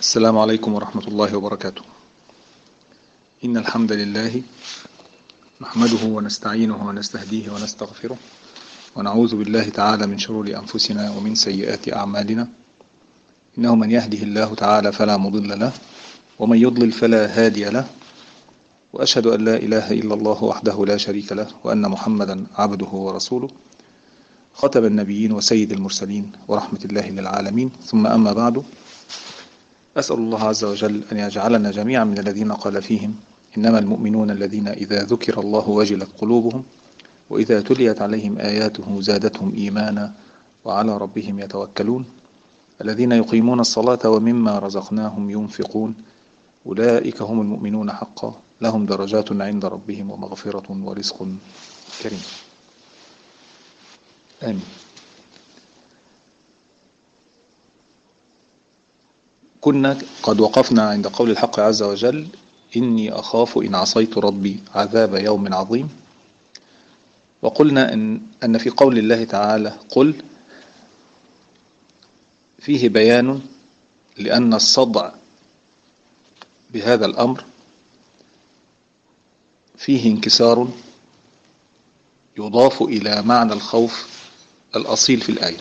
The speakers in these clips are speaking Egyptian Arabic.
السلام عليكم ورحمة الله وبركاته إن الحمد لله نحمده ونستعينه ونستهديه ونستغفره ونعوذ بالله تعالى من شرور أنفسنا ومن سيئات أعمالنا إنه من يهده الله تعالى فلا مضل له ومن يضلل فلا هادي له وأشهد أن لا إله إلا الله وحده لا شريك له وأن محمدا عبده ورسوله ختم النبيين وسيد المرسلين ورحمة الله للعالمين ثم أما بعد أسأل الله عز وجل أن يجعلنا جميعا من الذين قال فيهم إنما المؤمنون الذين إذا ذكر الله وجلت قلوبهم وإذا تليت عليهم آياته زادتهم إيمانا وعلى ربهم يتوكلون الذين يقيمون الصلاة ومما رزقناهم ينفقون أولئك هم المؤمنون حقا لهم درجات عند ربهم ومغفرة ورزق كريم آمين كنا قد وقفنا عند قول الحق عز وجل إني أخاف إن عصيت ربي عذاب يوم عظيم وقلنا إن, أن في قول الله تعالى قل فيه بيان لأن الصدع بهذا الأمر فيه انكسار يضاف إلى معنى الخوف الأصيل في الآية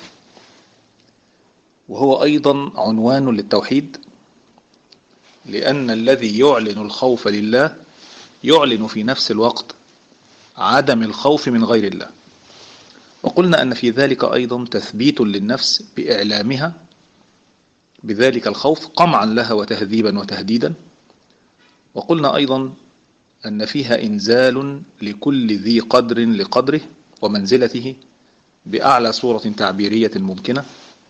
وهو أيضا عنوان للتوحيد لأن الذي يعلن الخوف لله يعلن في نفس الوقت عدم الخوف من غير الله وقلنا أن في ذلك أيضا تثبيت للنفس بإعلامها بذلك الخوف قمعا لها وتهذيبا وتهديدا وقلنا أيضا أن فيها إنزال لكل ذي قدر لقدره ومنزلته بأعلى صورة تعبيرية ممكنة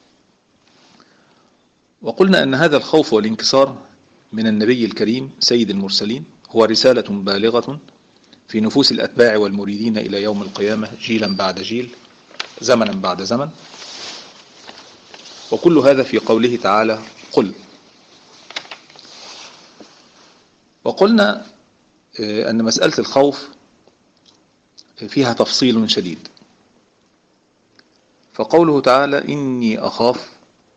وقلنا أن هذا الخوف والانكسار من النبي الكريم سيد المرسلين هو رسالة بالغة في نفوس الأتباع والمريدين إلى يوم القيامة جيلا بعد جيل زمنا بعد زمن وكل هذا في قوله تعالى قل وقلنا أن مسألة الخوف فيها تفصيل شديد فقوله تعالى إني أخاف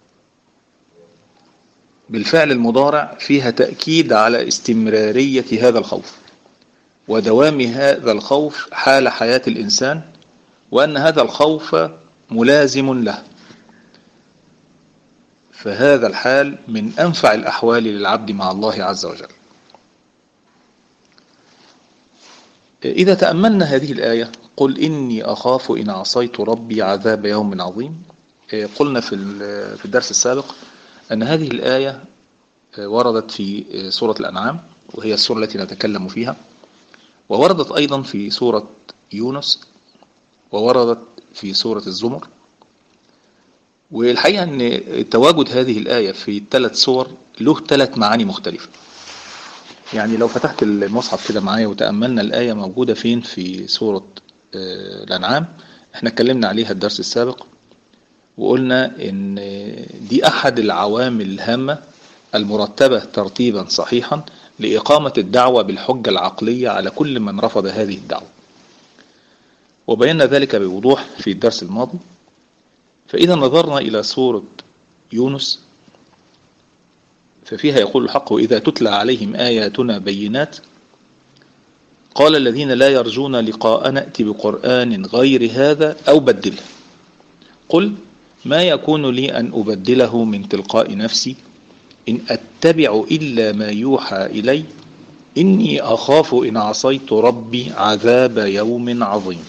بالفعل المضارع فيها تأكيد على استمرارية هذا الخوف ودوام هذا الخوف حال حياة الإنسان وأن هذا الخوف ملازم له فهذا الحال من أنفع الأحوال للعبد مع الله عز وجل إذا تأملنا هذه الآية قل إني أخاف إن عصيت ربي عذاب يوم عظيم قلنا في الدرس السابق أن هذه الآية وردت في سورة الأنعام وهي السورة التي نتكلم فيها ووردت أيضا في سورة يونس ووردت في سورة الزمر والحقيقة أن تواجد هذه الآية في الثلاث سور له ثلاث معاني مختلفة يعني لو فتحت المصحف كده معايا وتأملنا الآية موجودة فين في سورة الأنعام احنا اتكلمنا عليها الدرس السابق وقلنا ان دي احد العوامل الهامة المرتبة ترتيبا صحيحا لإقامة الدعوة بالحجة العقلية على كل من رفض هذه الدعوة وبينا ذلك بوضوح في الدرس الماضي فإذا نظرنا إلى سورة يونس ففيها يقول الحق وإذا تتلى عليهم آياتنا بينات قال الذين لا يرجون لقاء نأتي بقرآن غير هذا أو بدله قل ما يكون لي أن أبدله من تلقاء نفسي إن أتبع إلا ما يوحى إلي إني أخاف إن عصيت ربي عذاب يوم عظيم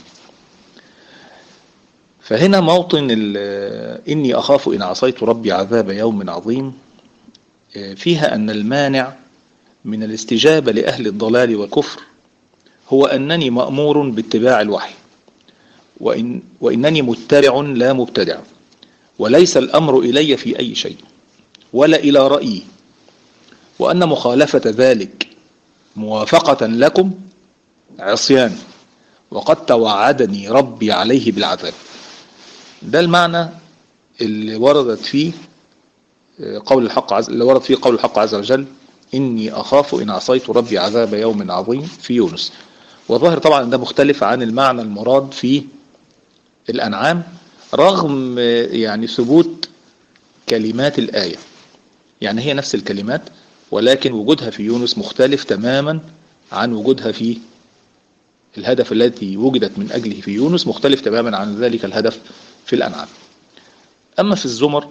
فهنا موطن إني أخاف إن عصيت ربي عذاب يوم عظيم فيها أن المانع من الاستجابة لأهل الضلال والكفر هو أنني مأمور باتباع الوحي وإن وإنني متبع لا مبتدع وليس الأمر إلي في أي شيء ولا إلى رأيي وأن مخالفة ذلك موافقة لكم عصيان وقد توعدني ربي عليه بالعذاب ده المعنى اللي وردت فيه قول الحق عز اللي ورد فيه قول الحق عز وجل إني أخاف إن عصيت ربي عذاب يوم عظيم في يونس وظاهر طبعا ده مختلف عن المعنى المراد في الأنعام رغم يعني ثبوت كلمات الآية يعني هي نفس الكلمات ولكن وجودها في يونس مختلف تماما عن وجودها في الهدف الذي وجدت من أجله في يونس مختلف تماما عن ذلك الهدف في الأنعام أما في الزمر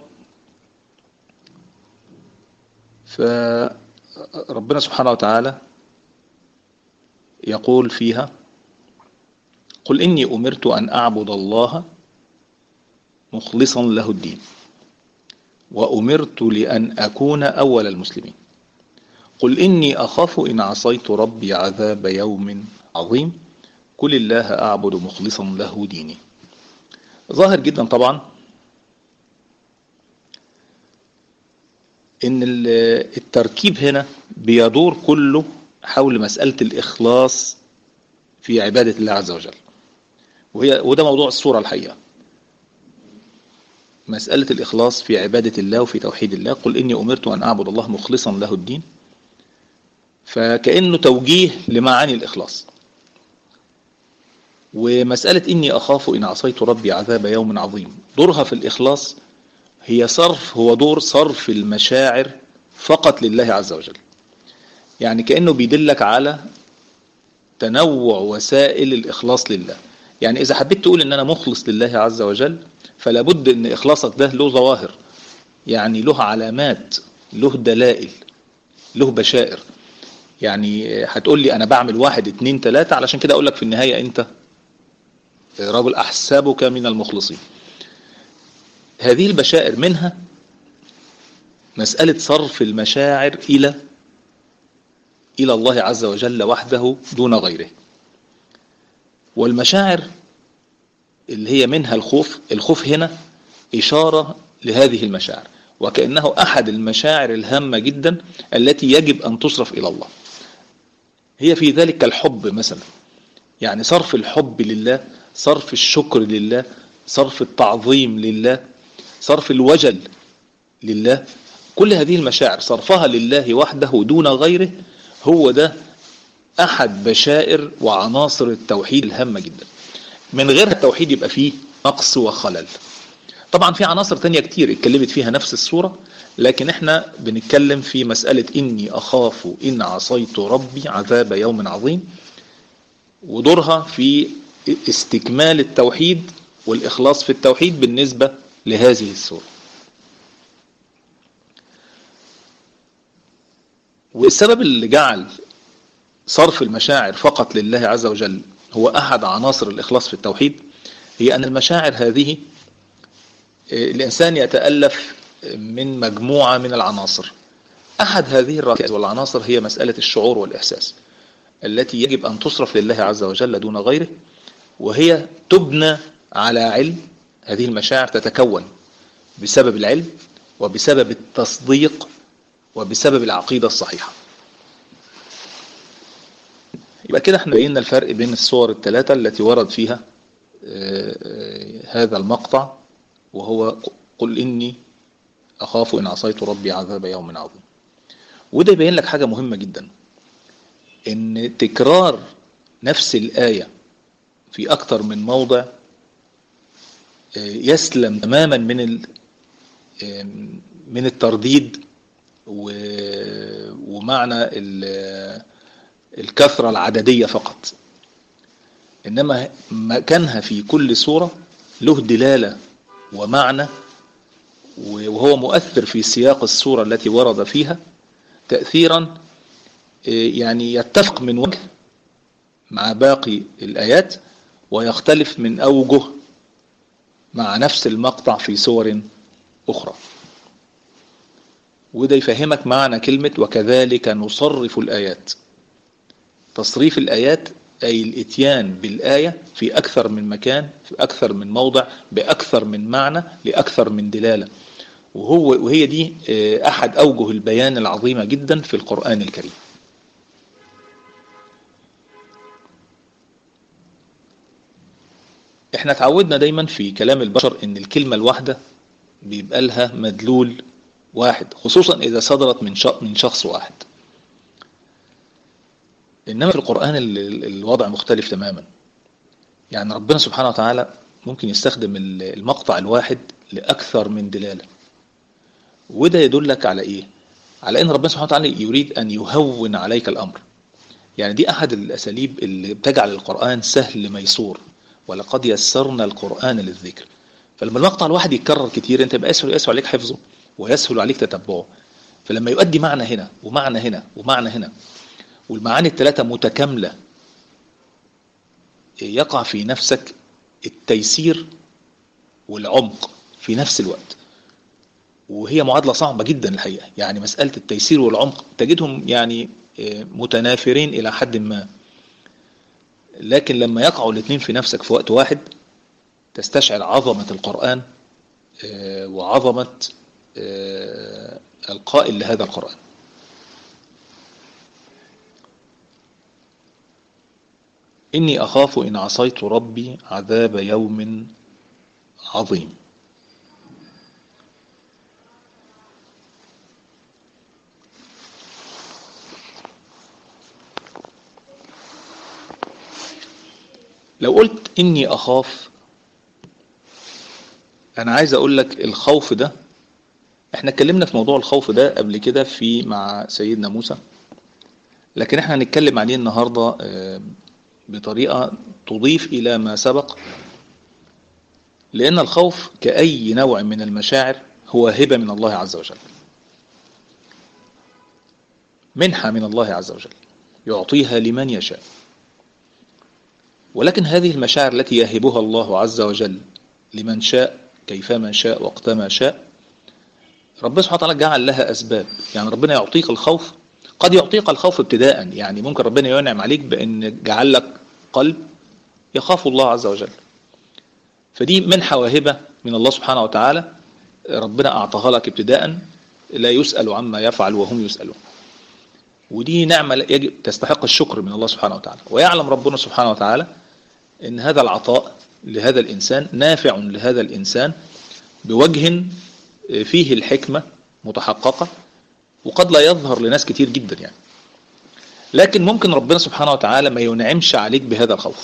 فربنا سبحانه وتعالى يقول فيها قل إني أمرت أن أعبد الله مخلصا له الدين وأمرت لأن أكون أول المسلمين قل إني أخاف إن عصيت ربي عذاب يوم عظيم قل الله أعبد مخلصا له ديني ظاهر جدا طبعا ان التركيب هنا بيدور كله حول مسألة الإخلاص في عبادة الله عز وجل وهي وده موضوع الصورة الحقيقة مسألة الإخلاص في عبادة الله وفي توحيد الله قل إني أمرت أن أعبد الله مخلصا له الدين فكأنه توجيه لمعاني الإخلاص ومسألة إني أخاف إن عصيت ربي عذاب يوم عظيم دورها في الإخلاص هي صرف هو دور صرف المشاعر فقط لله عز وجل يعني كأنه بيدلك على تنوع وسائل الإخلاص لله يعني إذا حبيت تقول إن أنا مخلص لله عز وجل فلا بد إن إخلاصك ده له ظواهر يعني له علامات له دلائل له بشائر يعني هتقول لي أنا بعمل واحد اتنين تلاتة علشان كده أقول لك في النهاية أنت رجل أحسبك من المخلصين هذه البشائر منها مسألة صرف المشاعر إلى إلى الله عز وجل وحده دون غيره والمشاعر اللي هي منها الخوف الخوف هنا إشارة لهذه المشاعر وكأنه أحد المشاعر الهامة جدا التي يجب أن تصرف إلى الله هي في ذلك الحب مثلا يعني صرف الحب لله صرف الشكر لله صرف التعظيم لله صرف الوجل لله كل هذه المشاعر صرفها لله وحده دون غيره هو ده أحد بشائر وعناصر التوحيد الهامة جدا من غير التوحيد يبقى فيه نقص وخلل طبعا في عناصر تانية كتير اتكلمت فيها نفس الصورة لكن احنا بنتكلم في مسألة إني أخاف إن عصيت ربي عذاب يوم عظيم ودورها في استكمال التوحيد والإخلاص في التوحيد بالنسبة لهذه السورة والسبب اللي جعل صرف المشاعر فقط لله عز وجل هو أحد عناصر الإخلاص في التوحيد هي أن المشاعر هذه الإنسان يتألف من مجموعة من العناصر أحد هذه الركائز والعناصر هي مسألة الشعور والإحساس التي يجب أن تصرف لله عز وجل دون غيره وهي تبنى على علم هذه المشاعر تتكون بسبب العلم وبسبب التصديق وبسبب العقيدة الصحيحة يبقى كده احنا بينا الفرق بين الصور الثلاثة التي ورد فيها هذا المقطع وهو قل إني أخاف إن عصيت ربي عذاب يوم عظيم وده يبين لك حاجة مهمة جدا إن تكرار نفس الآية في أكثر من موضع يسلم تماما من من الترديد ومعنى الكثرة العددية فقط إنما مكانها في كل صورة له دلالة ومعنى وهو مؤثر في سياق الصورة التي ورد فيها تأثيرا يعني يتفق من وجه مع باقي الآيات ويختلف من أوجه مع نفس المقطع في صور أخرى وده يفهمك معنى كلمة وكذلك نصرف الآيات تصريف الآيات أي الاتيان بالآية في أكثر من مكان في أكثر من موضع بأكثر من معنى لأكثر من دلالة وهو وهي دي أحد أوجه البيان العظيمة جدا في القرآن الكريم احنا تعودنا دايما في كلام البشر ان الكلمة الواحدة بيبقى لها مدلول واحد خصوصا اذا صدرت من من شخص واحد انما في القرآن الوضع مختلف تماما يعني ربنا سبحانه وتعالى ممكن يستخدم المقطع الواحد لأكثر من دلالة وده يدلك على ايه على ان ربنا سبحانه وتعالى يريد ان يهون عليك الامر يعني دي احد الاساليب اللي بتجعل القرآن سهل ميسور ولقد يسرنا القرآن للذكر فلما المقطع الواحد يتكرر كتير انت يبقى يسهل يسهل عليك حفظه ويسهل عليك تتبعه فلما يؤدي معنى هنا ومعنى هنا ومعنى هنا والمعاني الثلاثة متكاملة يقع في نفسك التيسير والعمق في نفس الوقت وهي معادلة صعبة جدا الحقيقة يعني مسألة التيسير والعمق تجدهم يعني متنافرين إلى حد ما لكن لما يقعوا الاثنين في نفسك في وقت واحد تستشعر عظمة القرآن وعظمة القائل لهذا القرآن إني أخاف إن عصيت ربي عذاب يوم عظيم لو قلت إني أخاف أنا عايز أقول لك الخوف ده احنا اتكلمنا في موضوع الخوف ده قبل كده في مع سيدنا موسى لكن احنا هنتكلم عليه النهاردة بطريقة تضيف إلى ما سبق لأن الخوف كأي نوع من المشاعر هو هبة من الله عز وجل منحة من الله عز وجل يعطيها لمن يشاء ولكن هذه المشاعر التي يهبها الله عز وجل لمن شاء كيفما شاء وقتما شاء ربنا سبحانه وتعالى جعل لها أسباب يعني ربنا يعطيك الخوف قد يعطيك الخوف ابتداء يعني ممكن ربنا ينعم عليك بأن جعل لك قلب يخاف الله عز وجل فدي منحة واهبة من الله سبحانه وتعالى ربنا أعطاها لك ابتداء لا يسأل عما يفعل وهم يسألون ودي نعمة يجب تستحق الشكر من الله سبحانه وتعالى ويعلم ربنا سبحانه وتعالى ان هذا العطاء لهذا الإنسان نافع لهذا الإنسان بوجه فيه الحكمة متحققة وقد لا يظهر لناس كتير جدا يعني لكن ممكن ربنا سبحانه وتعالى ما ينعمش عليك بهذا الخوف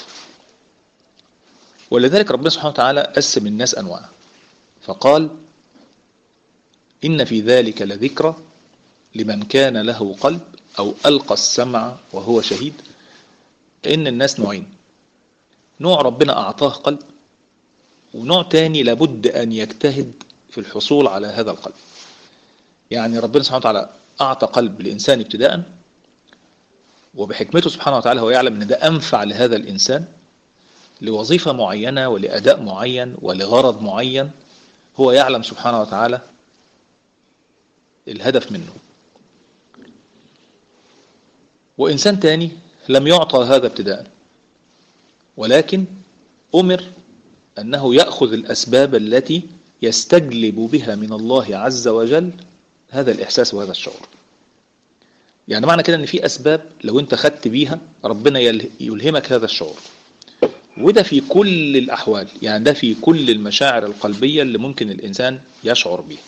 ولذلك ربنا سبحانه وتعالى قسم الناس أنواع فقال إن في ذلك لذكرى لمن كان له قلب أو ألقى السمع وهو شهيد إن الناس نوعين نوع ربنا أعطاه قلب ونوع تاني لابد أن يجتهد في الحصول على هذا القلب يعني ربنا سبحانه وتعالى أعطى قلب لإنسان ابتداء وبحكمته سبحانه وتعالى هو يعلم أن ده أنفع لهذا الإنسان لوظيفة معينة ولأداء معين ولغرض معين هو يعلم سبحانه وتعالى الهدف منه وإنسان تاني لم يعطى هذا ابتداء ولكن أمر أنه يأخذ الأسباب التي يستجلب بها من الله عز وجل هذا الإحساس وهذا الشعور يعني معنى كده أن في أسباب لو أنت خدت بيها ربنا يلهمك هذا الشعور وده في كل الأحوال يعني ده في كل المشاعر القلبية اللي ممكن الإنسان يشعر بها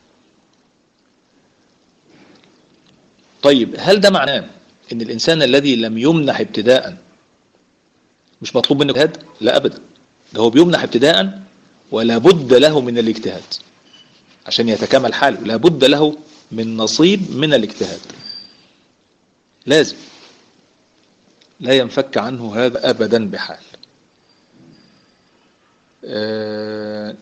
طيب هل ده معناه ان الإنسان الذي لم يمنح ابتداء مش مطلوب منه اجتهاد لا أبدا ده هو بيمنح ابتداء ولا بد له من الاجتهاد عشان يتكامل حاله لا بد له من نصيب من الاجتهاد لازم لا ينفك عنه هذا أبدا بحال أه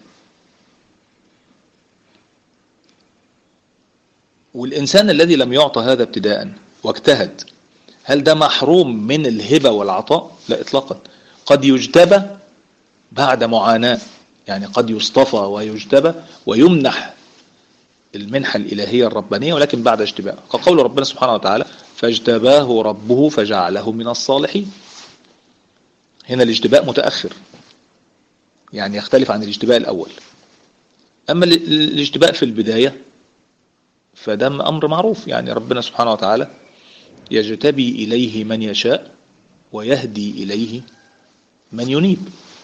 والإنسان الذي لم يعطى هذا ابتداء واجتهد هل ده محروم من الهبة والعطاء لا إطلاقا قد يجتبى بعد معاناة يعني قد يصطفى ويجتبى ويمنح المنحة الإلهية الربانية ولكن بعد اجتباء كقول ربنا سبحانه وتعالى فاجتباه ربه فجعله من الصالحين هنا الاجتباء متأخر يعني يختلف عن الاجتباء الأول أما الاجتباء في البداية فده أمر معروف يعني ربنا سبحانه وتعالى يجتبي إليه من يشاء ويهدي إليه من ينيب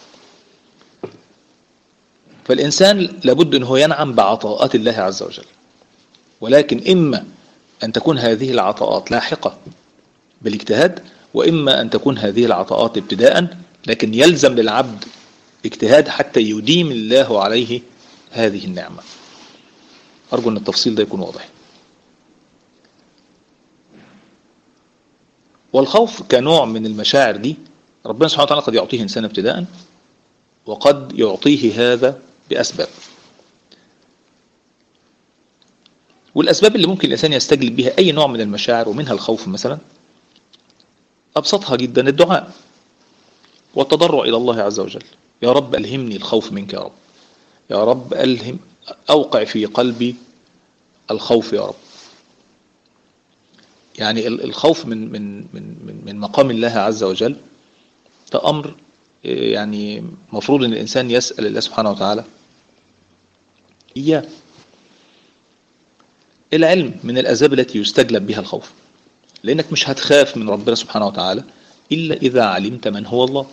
فالإنسان لابد أنه ينعم بعطاءات الله عز وجل ولكن إما أن تكون هذه العطاءات لاحقة بالاجتهاد وإما أن تكون هذه العطاءات ابتداء لكن يلزم للعبد اجتهاد حتى يديم الله عليه هذه النعمة أرجو أن التفصيل ده يكون واضح والخوف كنوع من المشاعر دي ربنا سبحانه وتعالى قد يعطيه إنسان ابتداء وقد يعطيه هذا بأسباب والأسباب اللي ممكن الإنسان يستجلب بها أي نوع من المشاعر ومنها الخوف مثلا أبسطها جدا الدعاء والتضرع إلى الله عز وجل يا رب ألهمني الخوف منك يا رب يا رب ألهم أوقع في قلبي الخوف يا رب يعني الخوف من من من من مقام الله عز وجل ده أمر يعني مفروض أن الإنسان يسأل الله سبحانه وتعالى إياه العلم من الأسباب التي يستجلب بها الخوف لأنك مش هتخاف من ربنا سبحانه وتعالى إلا إذا علمت من هو الله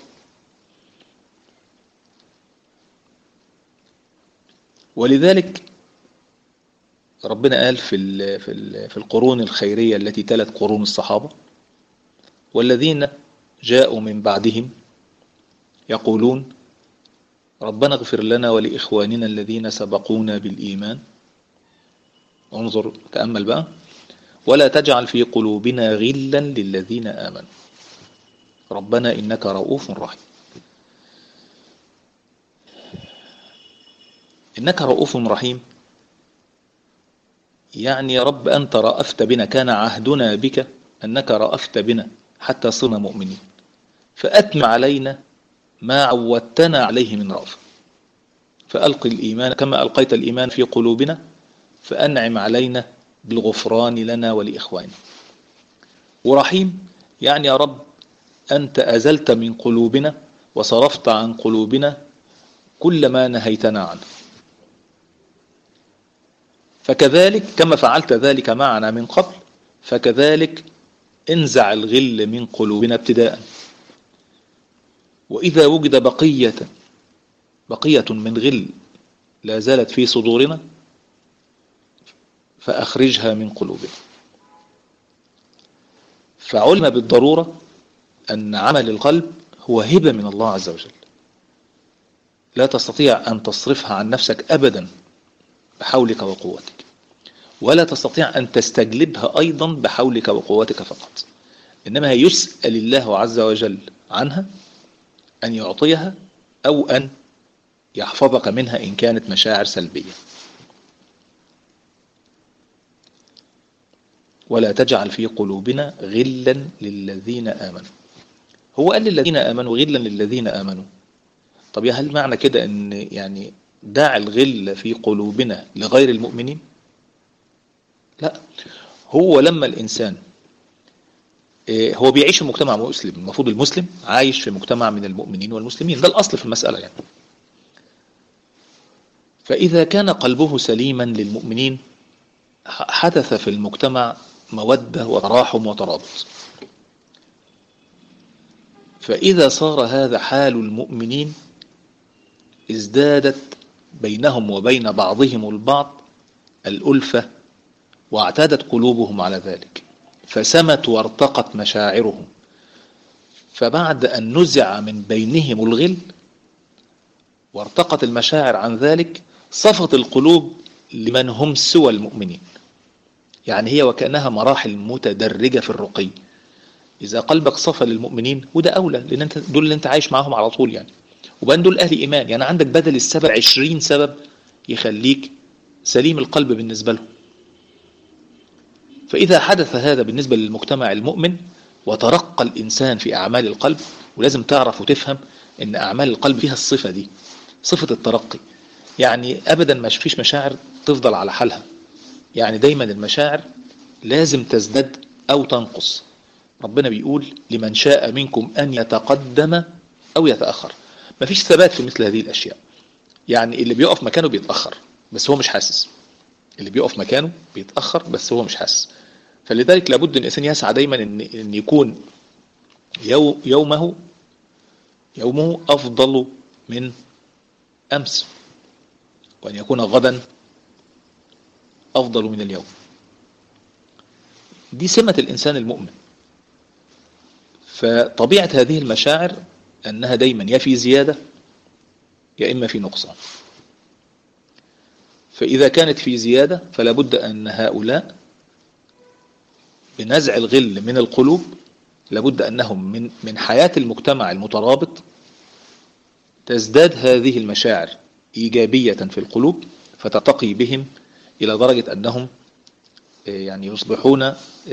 ولذلك ربنا قال في في في القرون الخيرية التي تلت قرون الصحابة والذين جاءوا من بعدهم يقولون ربنا اغفر لنا ولإخواننا الذين سبقونا بالإيمان انظر تأمل بقى ولا تجعل في قلوبنا غلا للذين آمنوا ربنا إنك رؤوف رحيم إنك رؤوف رحيم يعني يا رب أنت رأفت بنا كان عهدنا بك أنك رأفت بنا حتى صرنا مؤمنين فأتم علينا ما عودتنا عليه من رأفة فألقي الإيمان كما ألقيت الإيمان في قلوبنا فأنعم علينا بالغفران لنا ولإخواننا ورحيم يعني يا رب أنت أزلت من قلوبنا وصرفت عن قلوبنا كل ما نهيتنا عنه فكذلك كما فعلت ذلك معنا من قبل فكذلك انزع الغل من قلوبنا ابتداء وإذا وجد بقية بقية من غل لا زالت في صدورنا فأخرجها من قلوبنا فعلم بالضرورة أن عمل القلب هو هبة من الله عز وجل لا تستطيع أن تصرفها عن نفسك أبدا بحولك وقوتك ولا تستطيع أن تستجلبها أيضا بحولك وقوتك فقط إنما يسأل الله عز وجل عنها أن يعطيها أو أن يحفظك منها إن كانت مشاعر سلبية ولا تجعل في قلوبنا غلا للذين آمنوا هو قال للذين آمنوا غلا للذين آمنوا طب هل معنى كده ان يعني دع الغل في قلوبنا لغير المؤمنين لا هو لما الإنسان هو بيعيش في مجتمع مسلم المفروض المسلم عايش في مجتمع من المؤمنين والمسلمين ده الأصل في المسألة يعني فإذا كان قلبه سليما للمؤمنين حدث في المجتمع مودة وتراحم وترابط فإذا صار هذا حال المؤمنين ازدادت بينهم وبين بعضهم البعض الألفة واعتادت قلوبهم على ذلك فسمت وارتقت مشاعرهم فبعد أن نزع من بينهم الغل وارتقت المشاعر عن ذلك صفت القلوب لمن هم سوى المؤمنين يعني هي وكأنها مراحل متدرجة في الرقي إذا قلبك صفى للمؤمنين وده أولى لأن أنت دول اللي أنت عايش معاهم على طول يعني وبان دول أهل إيمان يعني عندك بدل السبب عشرين سبب يخليك سليم القلب بالنسبة لهم فإذا حدث هذا بالنسبة للمجتمع المؤمن وترقى الإنسان في أعمال القلب ولازم تعرف وتفهم أن أعمال القلب فيها الصفة دي صفة الترقي يعني أبدا ما فيش مشاعر تفضل على حالها يعني دايما المشاعر لازم تزداد أو تنقص ربنا بيقول لمن شاء منكم أن يتقدم أو يتأخر مفيش ثبات في مثل هذه الأشياء يعني اللي بيقف مكانه بيتأخر بس هو مش حاسس اللي بيقف مكانه بيتأخر بس هو مش حاسس فلذلك لابد ان الانسان يسعى دايما ان ان يكون يو يومه يومه افضل من امس وان يكون غدا افضل من اليوم دي سمة الانسان المؤمن فطبيعة هذه المشاعر انها دايما يا في زيادة يا اما في نقصان فإذا كانت في زيادة فلا بد أن هؤلاء بنزع الغل من القلوب لابد أنهم من من حياة المجتمع المترابط تزداد هذه المشاعر إيجابية في القلوب فترتقي بهم إلى درجة أنهم يعني يصبحون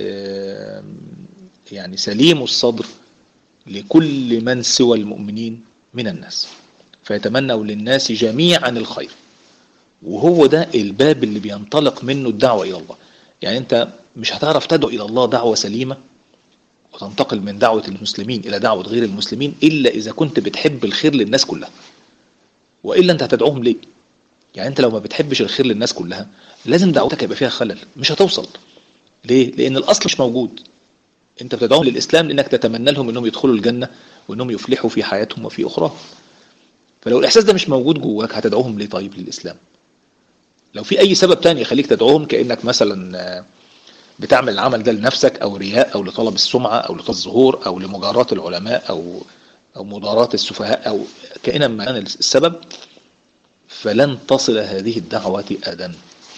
يعني سليم الصدر لكل من سوى المؤمنين من الناس فيتمنوا للناس جميعا الخير وهو ده الباب اللي بينطلق منه الدعوة إلى الله يعني أنت مش هتعرف تدعو إلى الله دعوة سليمة وتنتقل من دعوة المسلمين إلى دعوة غير المسلمين إلا إذا كنت بتحب الخير للناس كلها وإلا أنت هتدعوهم ليه يعني أنت لو ما بتحبش الخير للناس كلها لازم دعوتك يبقى فيها خلل مش هتوصل ليه؟ لأن الأصل مش موجود أنت بتدعوهم للإسلام لأنك تتمنى لهم أنهم يدخلوا الجنة وأنهم يفلحوا في حياتهم وفي أخراهم فلو الإحساس ده مش موجود جواك هتدعوهم ليه طيب للإسلام لو في أي سبب تاني يخليك تدعوهم كأنك مثلا بتعمل العمل ده لنفسك أو رياء أو لطلب السمعة أو لطلب الظهور أو لمجاراة العلماء أو أو مضاراة السفهاء أو كائنا ما كان السبب فلن تصل هذه الدعوة أبدا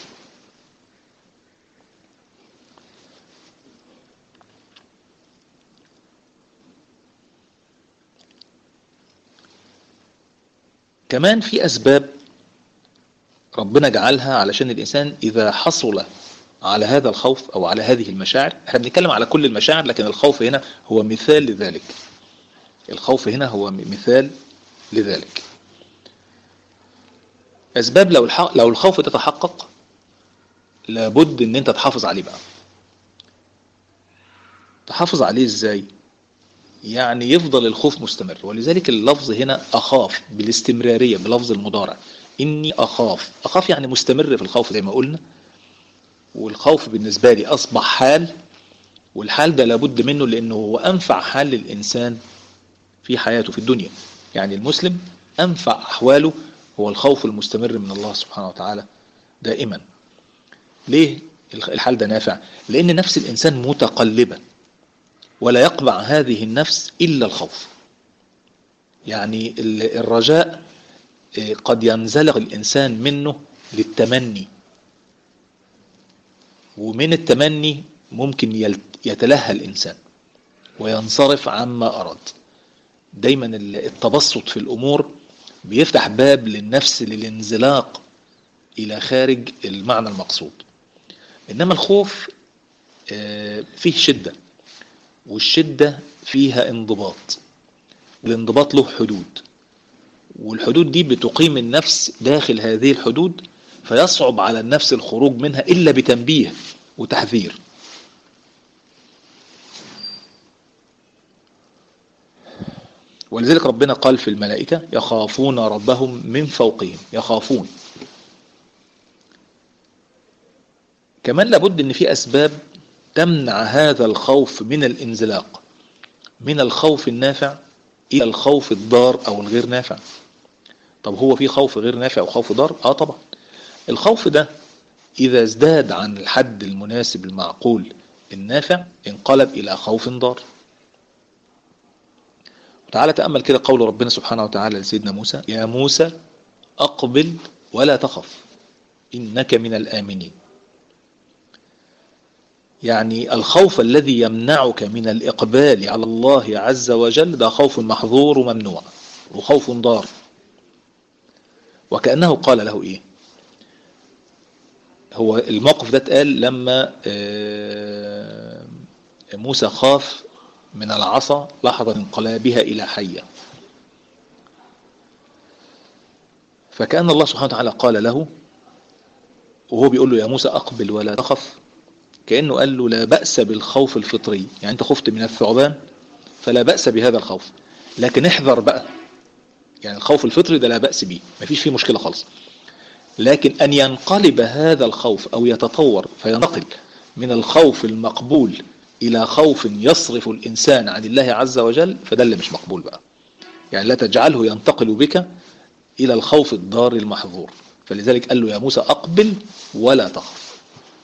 كمان في أسباب ربنا جعلها علشان الإنسان إذا حصل على هذا الخوف أو على هذه المشاعر احنا بنتكلم على كل المشاعر لكن الخوف هنا هو مثال لذلك الخوف هنا هو مثال لذلك أسباب لو لو الخوف تتحقق لابد ان انت تحافظ عليه بقى تحافظ عليه ازاي يعني يفضل الخوف مستمر ولذلك اللفظ هنا أخاف بالاستمرارية بلفظ المضارع إني أخاف أخاف يعني مستمر في الخوف زي ما قلنا والخوف بالنسبة لي أصبح حال والحال ده لابد منه لأنه هو أنفع حال للإنسان في حياته في الدنيا يعني المسلم أنفع أحواله هو الخوف المستمر من الله سبحانه وتعالى دائما ليه الحال ده نافع لأن نفس الإنسان متقلبة ولا يقبع هذه النفس إلا الخوف يعني الرجاء قد ينزلق الإنسان منه للتمني ومن التمني ممكن يتلهى الإنسان وينصرف عما أراد دايما التبسط في الأمور بيفتح باب للنفس للانزلاق إلى خارج المعنى المقصود إنما الخوف فيه شدة والشدة فيها انضباط الانضباط له حدود والحدود دي بتقيم النفس داخل هذه الحدود فيصعب على النفس الخروج منها إلا بتنبيه وتحذير ولذلك ربنا قال في الملائكة يخافون ربهم من فوقهم يخافون كمان لابد ان في اسباب تمنع هذا الخوف من الانزلاق من الخوف النافع الى الخوف الضار او الغير نافع طب هو في خوف غير نافع وخوف ضار اه طبعا الخوف ده اذا ازداد عن الحد المناسب المعقول النافع انقلب الى خوف ضار تعالى تأمل كده قول ربنا سبحانه وتعالى لسيدنا موسى يا موسى أقبل ولا تخف إنك من الآمنين يعني الخوف الذي يمنعك من الإقبال على الله عز وجل ده خوف محظور وممنوع وخوف ضار وكأنه قال له إيه هو الموقف ده اتقال لما موسى خاف من العصا لحظة انقلابها إلى حية فكأن الله سبحانه وتعالى قال له وهو بيقول له يا موسى أقبل ولا تخف كأنه قال له لا بأس بالخوف الفطري يعني أنت خفت من الثعبان فلا بأس بهذا الخوف لكن احذر بقى يعني الخوف الفطري ده لا بأس به مفيش فيه مشكلة خالص لكن أن ينقلب هذا الخوف أو يتطور فينتقل من الخوف المقبول إلى خوف يصرف الإنسان عن الله عز وجل فده اللي مش مقبول بقى يعني لا تجعله ينتقل بك إلى الخوف الضار المحظور فلذلك قال له يا موسى أقبل ولا تخف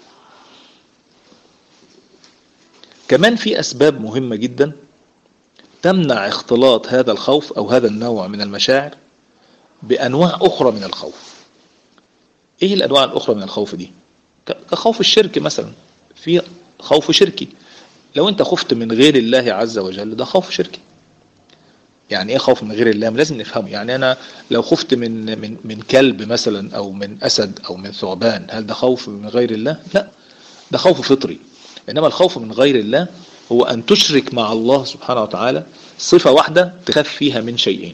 كمان في أسباب مهمة جدا تمنع اختلاط هذا الخوف أو هذا النوع من المشاعر بأنواع أخرى من الخوف إيه الأنواع الأخرى من الخوف دي كخوف الشرك مثلا في خوف شركي لو انت خفت من غير الله عز وجل ده خوف شركي يعني ايه خوف من غير الله لازم نفهمه يعني انا لو خفت من من من كلب مثلا او من اسد او من ثعبان هل ده خوف من غير الله لا ده خوف فطري انما الخوف من غير الله هو ان تشرك مع الله سبحانه وتعالى صفة واحدة تخاف فيها من شيئين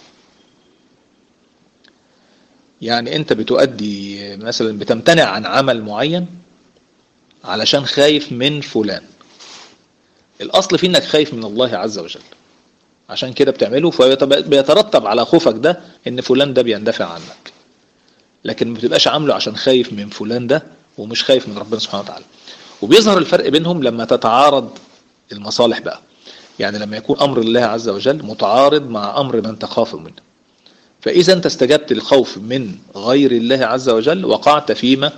يعني انت بتؤدي مثلا بتمتنع عن عمل معين علشان خايف من فلان الاصل في انك خايف من الله عز وجل عشان كده بتعمله فبيترتب على خوفك ده ان فلان ده بيندفع عنك لكن ما بتبقاش عامله عشان خايف من فلان ده ومش خايف من ربنا سبحانه وتعالى وبيظهر الفرق بينهم لما تتعارض المصالح بقى يعني لما يكون امر الله عز وجل متعارض مع امر من تخاف منه فاذا انت استجبت للخوف من غير الله عز وجل وقعت فيما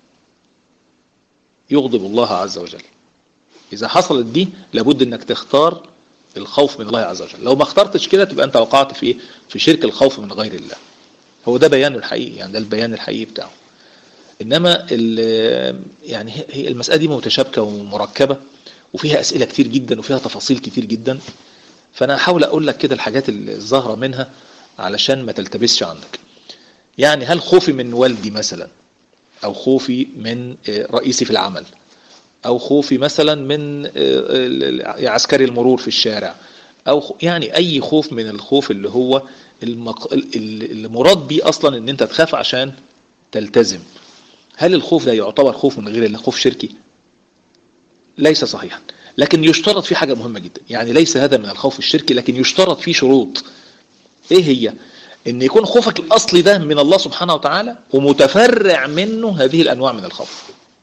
يغضب الله عز وجل اذا حصلت دي لابد انك تختار الخوف من الله عز وجل لو ما اخترتش كده تبقى انت وقعت في ايه في شرك الخوف من غير الله هو ده بيانه الحقيقي يعني ده البيان الحقيقي بتاعه انما يعني هي المسألة دي متشابكة ومركبة وفيها اسئلة كتير جدا وفيها تفاصيل كتير جدا فانا هحاول اقول لك كده الحاجات الظاهرة منها علشان ما تلتبسش عندك يعني هل خوفي من والدي مثلا او خوفي من رئيسي في العمل او خوفي مثلا من عسكري المرور في الشارع او يعني اي خوف من الخوف اللي هو المق... المراد بيه اصلا ان انت تخاف عشان تلتزم هل الخوف ده يعتبر خوف من غير الله خوف شركي ليس صحيحا لكن يشترط فيه حاجة مهمة جدا يعني ليس هذا من الخوف الشركي لكن يشترط فيه شروط ايه هي ان يكون خوفك الاصلي ده من الله سبحانه وتعالى ومتفرع منه هذه الانواع من الخوف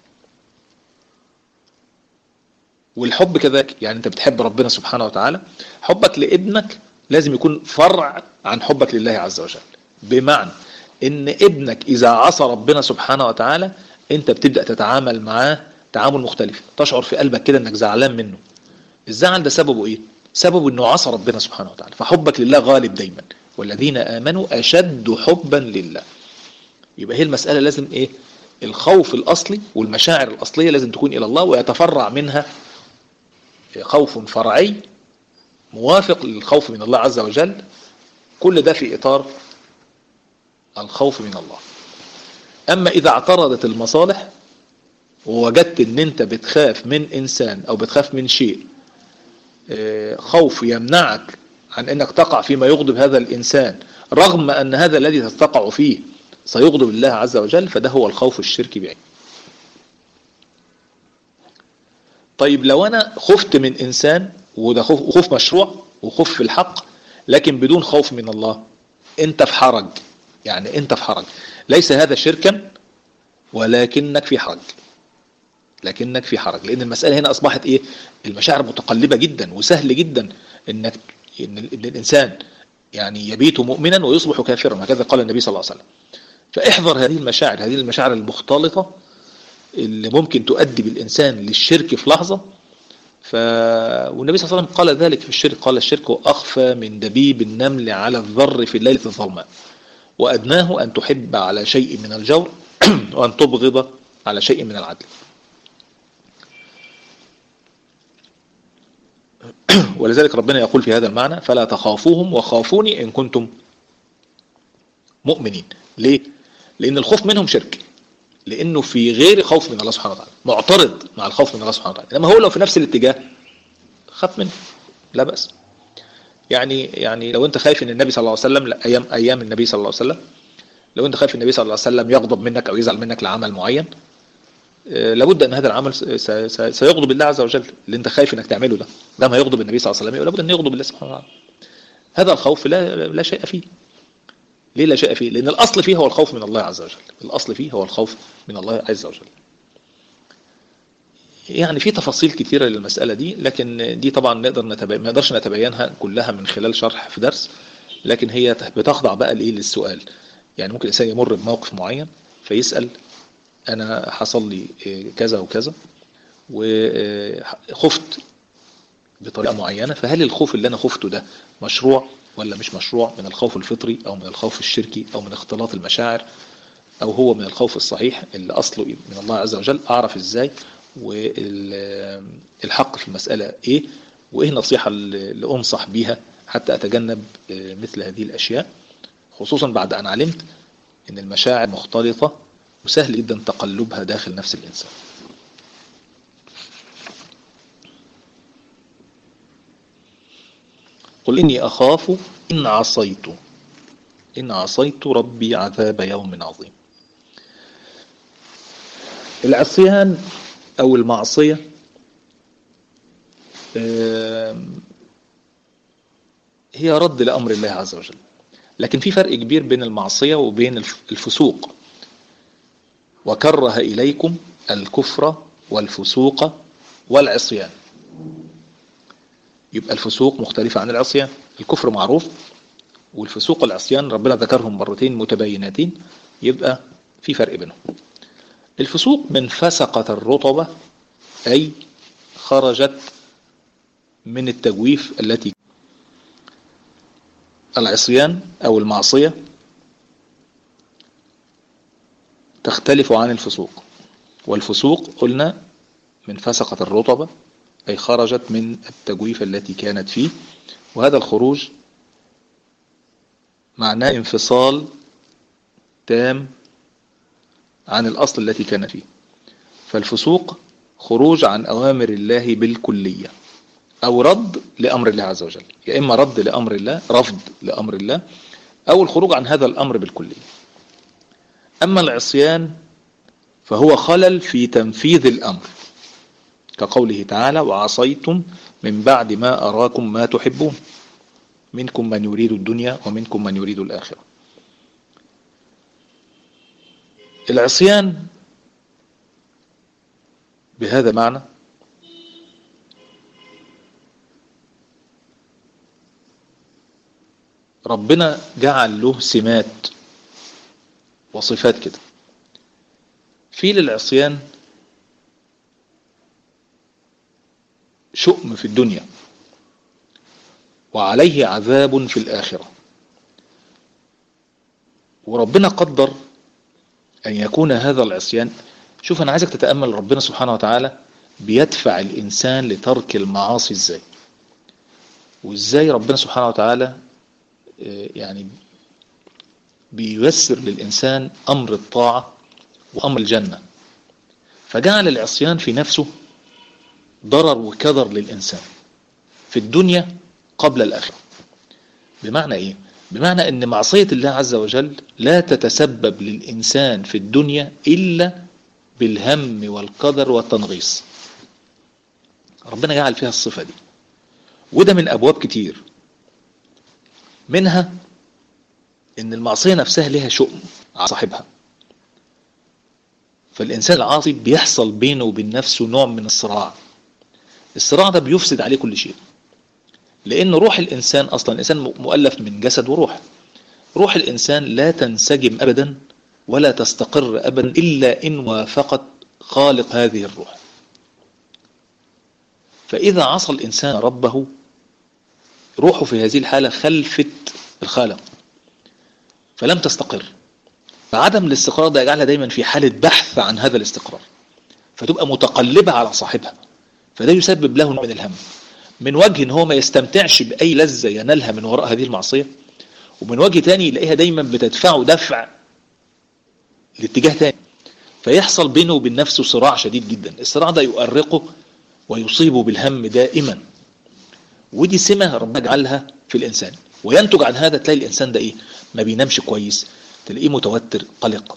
والحب كذلك يعني انت بتحب ربنا سبحانه وتعالى حبك لابنك لازم يكون فرع عن حبك لله عز وجل بمعنى ان ابنك اذا عصى ربنا سبحانه وتعالى انت بتبدأ تتعامل معاه تعامل مختلف تشعر في قلبك كده انك زعلان منه الزعل ده سببه ايه سببه انه عصى ربنا سبحانه وتعالى فحبك لله غالب دايما والذين امنوا اشد حبا لله يبقى هي المسألة لازم ايه الخوف الاصلي والمشاعر الاصلية لازم تكون الى الله ويتفرع منها خوف فرعي موافق للخوف من الله عز وجل كل ده في اطار الخوف من الله اما اذا اعترضت المصالح ووجدت ان انت بتخاف من انسان او بتخاف من شيء خوف يمنعك عن انك تقع فيما يغضب هذا الانسان رغم ان هذا الذي تقع فيه سيغضب الله عز وجل فده هو الخوف الشركي بعينه طيب لو انا خفت من انسان وده خوف, خوف مشروع وخوف في الحق لكن بدون خوف من الله انت في حرج يعني انت في حرج ليس هذا شركا ولكنك في حرج لكنك في حرج لان المسألة هنا اصبحت ايه المشاعر متقلبة جدا وسهل جدا انك ان الانسان يعني يبيت مؤمنا ويصبح كافرا هكذا قال النبي صلى الله عليه وسلم فاحذر هذه المشاعر هذه المشاعر المختلطة اللي ممكن تؤدي بالإنسان للشرك في لحظة ف... والنبي صلى الله عليه وسلم قال ذلك في الشرك قال الشرك أخفى من دبيب النمل على الذر في الليلة الظلماء وأدناه أن تحب على شيء من الجور وأن تبغض على شيء من العدل ولذلك ربنا يقول في هذا المعنى فلا تخافوهم وخافوني إن كنتم مؤمنين ليه؟ لأن الخوف منهم شرك لانه في غير خوف من الله سبحانه وتعالى معترض مع الخوف من الله سبحانه وتعالى انما هو لو في نفس الاتجاه خاف منه لا بأس يعني يعني لو انت خايف ان النبي صلى الله عليه وسلم ايام ايام النبي صلى الله عليه وسلم لو انت خايف النبي صلى الله عليه وسلم يغضب منك او يزعل منك لعمل معين لابد ان هذا العمل سيغضب الله عز وجل اللي انت خايف انك تعمله ده ده ما يغضب النبي صلى الله عليه وسلم لابد ان يغضب الله سبحانه وتعالى هذا الخوف لا لا شيء فيه ليه لا شيء فيه لأن الأصل فيه هو الخوف من الله عز وجل الأصل فيه هو الخوف من الله عز وجل يعني في تفاصيل كثيرة للمسألة دي لكن دي طبعا نقدر نتبين ما نقدرش نتبينها كلها من خلال شرح في درس لكن هي بتخضع بقى لإيه للسؤال يعني ممكن الإنسان يمر بموقف معين فيسأل أنا حصل لي كذا وكذا وخفت بطريقة معينة فهل الخوف اللي أنا خفته ده مشروع ولا مش مشروع من الخوف الفطري او من الخوف الشركي او من اختلاط المشاعر او هو من الخوف الصحيح اللي اصله من الله عز وجل اعرف ازاي والحق في المسألة ايه وايه النصيحة اللي انصح بيها حتى اتجنب مثل هذه الاشياء خصوصا بعد ان علمت ان المشاعر مختلطة وسهل جدا تقلبها داخل نفس الانسان قل إني أخاف إن عصيت إن عصيت ربي عذاب يوم عظيم العصيان أو المعصية هي رد لأمر الله عز وجل لكن في فرق كبير بين المعصية وبين الفسوق وكره إليكم الكفر والفسوق والعصيان يبقى الفسوق مختلفة عن العصيان الكفر معروف والفسوق والعصيان ربنا ذكرهم مرتين متباينتين يبقى في فرق بينهم الفسوق من فسقة الرطبة أي خرجت من التجويف التي العصيان أو المعصية تختلف عن الفسوق والفسوق قلنا من فسقة الرطبة أي خرجت من التجويف التي كانت فيه وهذا الخروج معناه انفصال تام عن الأصل التي كان فيه فالفسوق خروج عن أوامر الله بالكلية أو رد لأمر الله عز وجل يا إما رد لأمر الله رفض لأمر الله أو الخروج عن هذا الأمر بالكلية أما العصيان فهو خلل في تنفيذ الأمر كقوله تعالى وعصيتم من بعد ما أراكم ما تحبون منكم من يريد الدنيا ومنكم من يريد الآخرة العصيان بهذا معنى ربنا جعل له سمات وصفات كده في للعصيان شؤم في الدنيا وعليه عذاب في الآخرة وربنا قدر أن يكون هذا العصيان شوف أنا عايزك تتأمل ربنا سبحانه وتعالى بيدفع الإنسان لترك المعاصي إزاي وإزاي ربنا سبحانه وتعالى يعني بييسر للإنسان أمر الطاعة وأمر الجنة فجعل العصيان في نفسه ضرر وكدر للإنسان في الدنيا قبل الآخرة بمعنى إيه؟ بمعنى أن معصية الله عز وجل لا تتسبب للإنسان في الدنيا إلا بالهم والقدر والتنغيص ربنا جعل فيها الصفة دي وده من أبواب كتير منها ان المعصية نفسها لها شؤم على صاحبها فالإنسان العاصي بيحصل بينه وبين نفسه نوع من الصراع الصراع ده بيفسد عليه كل شيء لأن روح الإنسان أصلا الإنسان مؤلف من جسد وروح روح الإنسان لا تنسجم أبدا ولا تستقر أبدا إلا إن وافقت خالق هذه الروح فإذا عصى الإنسان ربه روحه في هذه الحالة خلفت الخالق فلم تستقر فعدم الاستقرار ده يجعلها دايما في حالة بحث عن هذا الاستقرار فتبقى متقلبة على صاحبها فده يسبب له نوع من الهم من وجه ان هو ما يستمتعش بأي لذة ينالها من وراء هذه المعصية ومن وجه تاني يلاقيها دايما بتدفعه دفع لاتجاه تاني فيحصل بينه وبين نفسه صراع شديد جدا الصراع ده يؤرقه ويصيبه بالهم دائما ودي سمة ربنا جعلها في الإنسان وينتج عن هذا تلاقي الإنسان ده إيه ما بينامش كويس تلاقيه متوتر قلق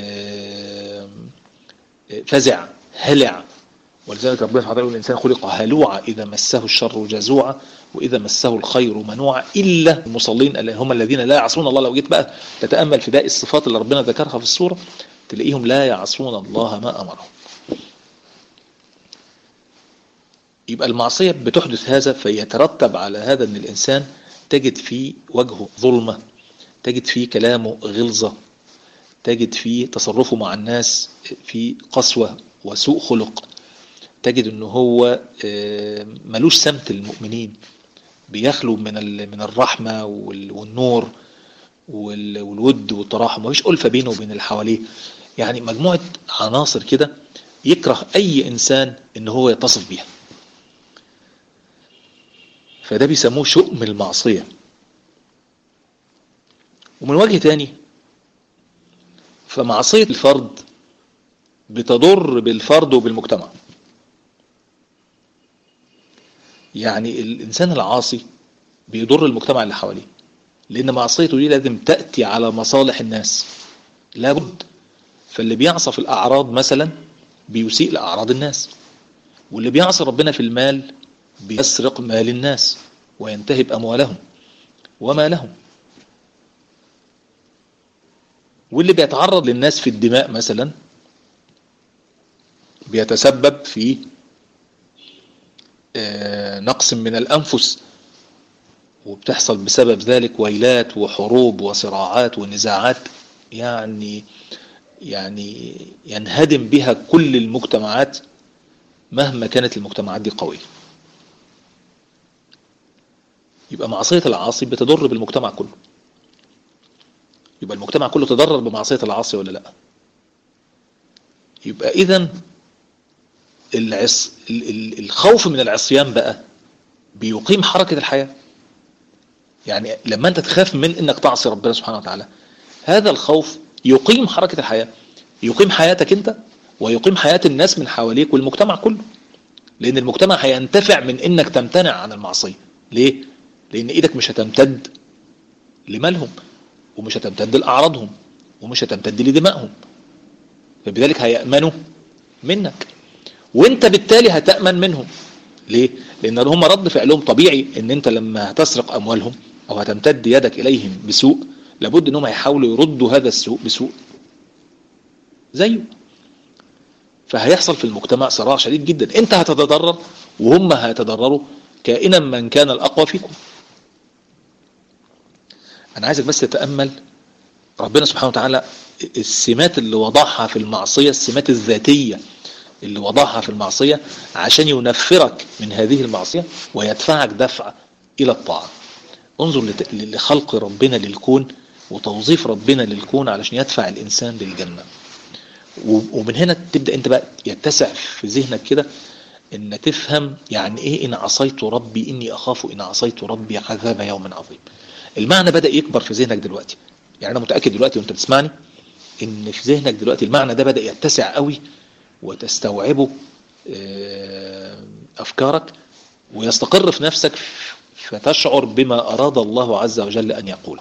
فزع هلع ولذلك ربنا سبحانه وتعالى الإنسان خلق هلوعا إذا مسه الشر جزوعا وإذا مسه الخير منوعا إلا المصلين هم الذين لا يعصون الله لو جيت بقى تتأمل في باقي الصفات اللي ربنا ذكرها في السورة تلاقيهم لا يعصون الله ما أمرهم يبقى المعصية بتحدث هذا فيترتب على هذا أن الإنسان تجد في وجهه ظلمة تجد في كلامه غلظة تجد في تصرفه مع الناس في قسوة وسوء خلق تجد أنه هو ملوش سمت المؤمنين بيخلو من من الرحمة والنور والود والتراحم مفيش ألفة بينه وبين اللي حواليه يعني مجموعة عناصر كده يكره أي إنسان إن هو يتصف بيها فده بيسموه شؤم المعصية ومن وجه تاني فمعصية الفرد بتضر بالفرد وبالمجتمع يعني الإنسان العاصي بيضر المجتمع اللي حواليه لأن معصيته دي لازم تأتي على مصالح الناس لابد فاللي بيعصى في الأعراض مثلا بيسيء لأعراض الناس واللي بيعصي ربنا في المال بيسرق مال الناس وينتهب أموالهم وما لهم واللي بيتعرض للناس في الدماء مثلا بيتسبب في نقص من الأنفس وبتحصل بسبب ذلك ويلات وحروب وصراعات ونزاعات يعني يعني ينهدم بها كل المجتمعات مهما كانت المجتمعات دي قوية يبقى معصية العاصي بتضر بالمجتمع كله يبقى المجتمع كله تضرر بمعصية العاصي ولا لا يبقى اذا العص... الخوف من العصيان بقى بيقيم حركة الحياة يعني لما انت تخاف من انك تعصي ربنا سبحانه وتعالى هذا الخوف يقيم حركة الحياة يقيم حياتك انت ويقيم حياة الناس من حواليك والمجتمع كله لان المجتمع هينتفع من انك تمتنع عن المعصية ليه لان ايدك مش هتمتد لمالهم ومش هتمتد لأعراضهم ومش هتمتد لدمائهم فبذلك هيأمنوا منك وانت بالتالي هتأمن منهم ليه؟ لأن هم رد فعلهم طبيعي ان انت لما هتسرق أموالهم أو هتمتد يدك إليهم بسوء لابد انهم هيحاولوا يردوا هذا السوء بسوء زيه فهيحصل في المجتمع صراع شديد جدا انت هتتضرر وهم هيتضرروا كائنا من كان الأقوى فيكم أنا عايزك بس تتأمل ربنا سبحانه وتعالى السمات اللي وضعها في المعصية السمات الذاتية اللي وضعها في المعصية عشان ينفرك من هذه المعصية ويدفعك دفع إلى الطاعة انظر لخلق ربنا للكون وتوظيف ربنا للكون علشان يدفع الإنسان للجنة ومن هنا تبدأ انت بقى يتسع في ذهنك كده ان تفهم يعني ايه ان عصيت ربي اني اخاف ان عصيت ربي عذاب يوم عظيم المعنى بدأ يكبر في ذهنك دلوقتي يعني انا متأكد دلوقتي وانت بتسمعني ان في ذهنك دلوقتي المعنى ده بدأ يتسع قوي وتستوعبه افكارك ويستقر في نفسك فتشعر بما اراد الله عز وجل ان يقوله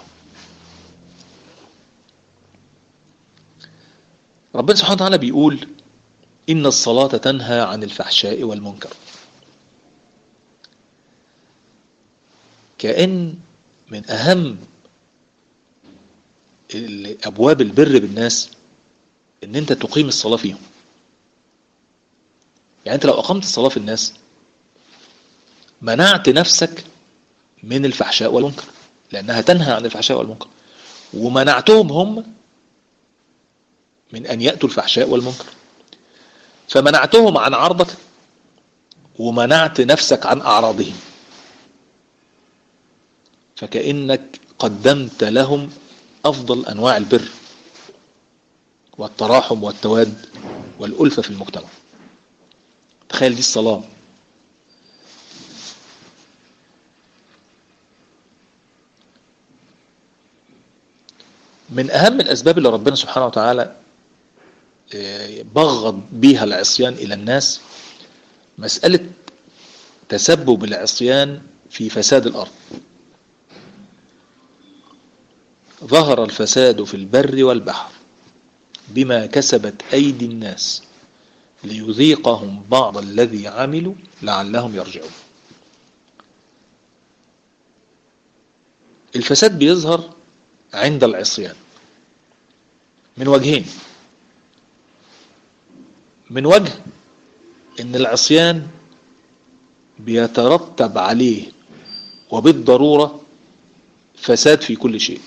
ربنا سبحانه وتعالى بيقول إن الصلاة تنهى عن الفحشاء والمنكر كأن من أهم أبواب البر بالناس إن أنت تقيم الصلاة فيهم يعني أنت لو أقمت الصلاة في الناس منعت نفسك من الفحشاء والمنكر لأنها تنهى عن الفحشاء والمنكر ومنعتهم هم من أن يأتوا الفحشاء والمنكر فمنعتهم عن عرضك ومنعت نفسك عن أعراضهم فكأنك قدمت لهم أفضل أنواع البر والتراحم والتواد والألفة في المجتمع تخيل دي الصلاة من أهم الأسباب اللي ربنا سبحانه وتعالى بغض بيها العصيان إلى الناس مسألة تسبب العصيان في فساد الأرض ظهر الفساد في البر والبحر بما كسبت أيدي الناس ليذيقهم بعض الذي عملوا لعلهم يرجعون الفساد بيظهر عند العصيان من وجهين من وجه ان العصيان بيترتب عليه وبالضرورة فساد في كل شيء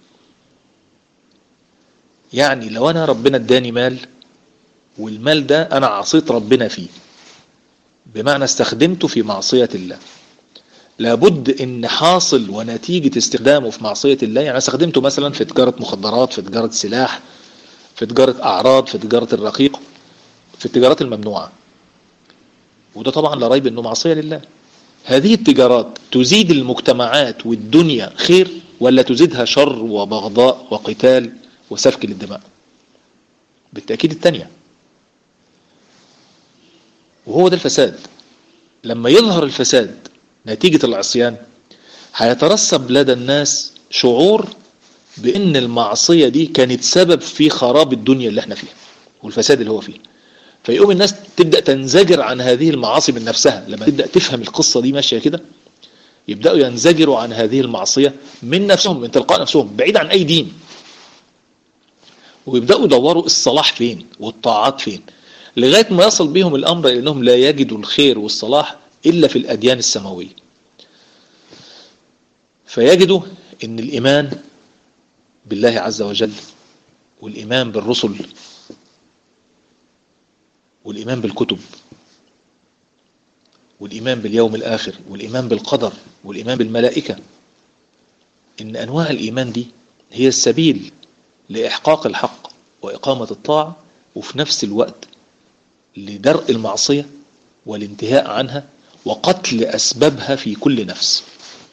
يعني لو انا ربنا اداني مال والمال ده انا عصيت ربنا فيه بمعنى استخدمته في معصية الله لابد ان حاصل ونتيجة استخدامه في معصية الله يعني استخدمته مثلا في تجارة مخدرات في تجارة سلاح في تجارة اعراض في تجارة الرقيق في التجارات الممنوعة وده طبعا لا ريب انه معصية لله هذه التجارات تزيد المجتمعات والدنيا خير ولا تزيدها شر وبغضاء وقتال وسفك للدماء بالتأكيد التانية وهو ده الفساد لما يظهر الفساد نتيجة العصيان هيترسب لدى الناس شعور بأن المعصية دي كانت سبب في خراب الدنيا اللي احنا فيها والفساد اللي هو فيه فيقوم الناس تبدأ تنزجر عن هذه المعاصي من نفسها لما تبدأ تفهم القصة دي ماشية كده يبدأوا ينزجروا عن هذه المعصية من نفسهم من تلقاء نفسهم بعيد عن أي دين ويبدأوا يدوروا الصلاح فين والطاعات فين لغاية ما يصل بهم الأمر إلى أنهم لا يجدوا الخير والصلاح إلا في الأديان السماوية فيجدوا أن الإيمان بالله عز وجل والإيمان بالرسل والإيمان بالكتب والإيمان باليوم الآخر والإيمان بالقدر والإيمان بالملائكة إن أنواع الإيمان دي هي السبيل لإحقاق الحق وإقامة الطاعة وفي نفس الوقت لدرء المعصية والانتهاء عنها وقتل أسبابها في كل نفس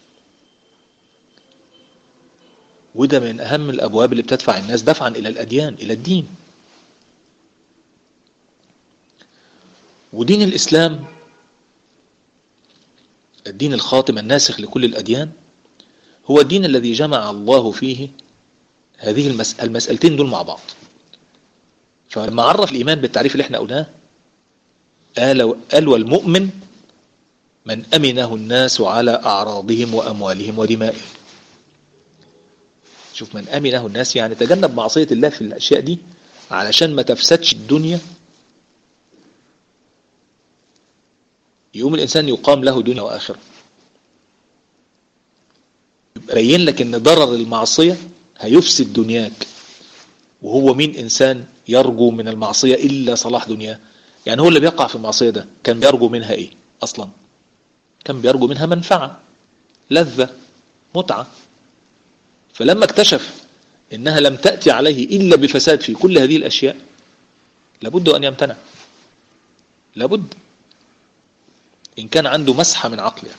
وده من أهم الأبواب اللي بتدفع الناس دفعا إلى الأديان إلى الدين ودين الإسلام الدين الخاتم الناسخ لكل الأديان هو الدين الذي جمع الله فيه هذه المس... المسألتين دول مع بعض فلما عرف الإيمان بالتعريف اللي احنا قلناه قال, قال والمؤمن من أمنه الناس على أعراضهم وأموالهم ودمائهم شوف من أمنه الناس يعني تجنب معصية الله في الأشياء دي علشان ما تفسدش الدنيا يقوم الإنسان يقام له دنيا وآخرة يبين لك ان ضرر المعصية هيفسد دنياك وهو مين إنسان يرجو من المعصية إلا صلاح دنياه يعني هو اللي بيقع في المعصية ده كان بيرجو منها إيه أصلا كان بيرجو منها منفعة لذة متعة فلما اكتشف إنها لم تأتي عليه إلا بفساد في كل هذه الأشياء لابد أن يمتنع لابد إن كان عنده مسحة من عقله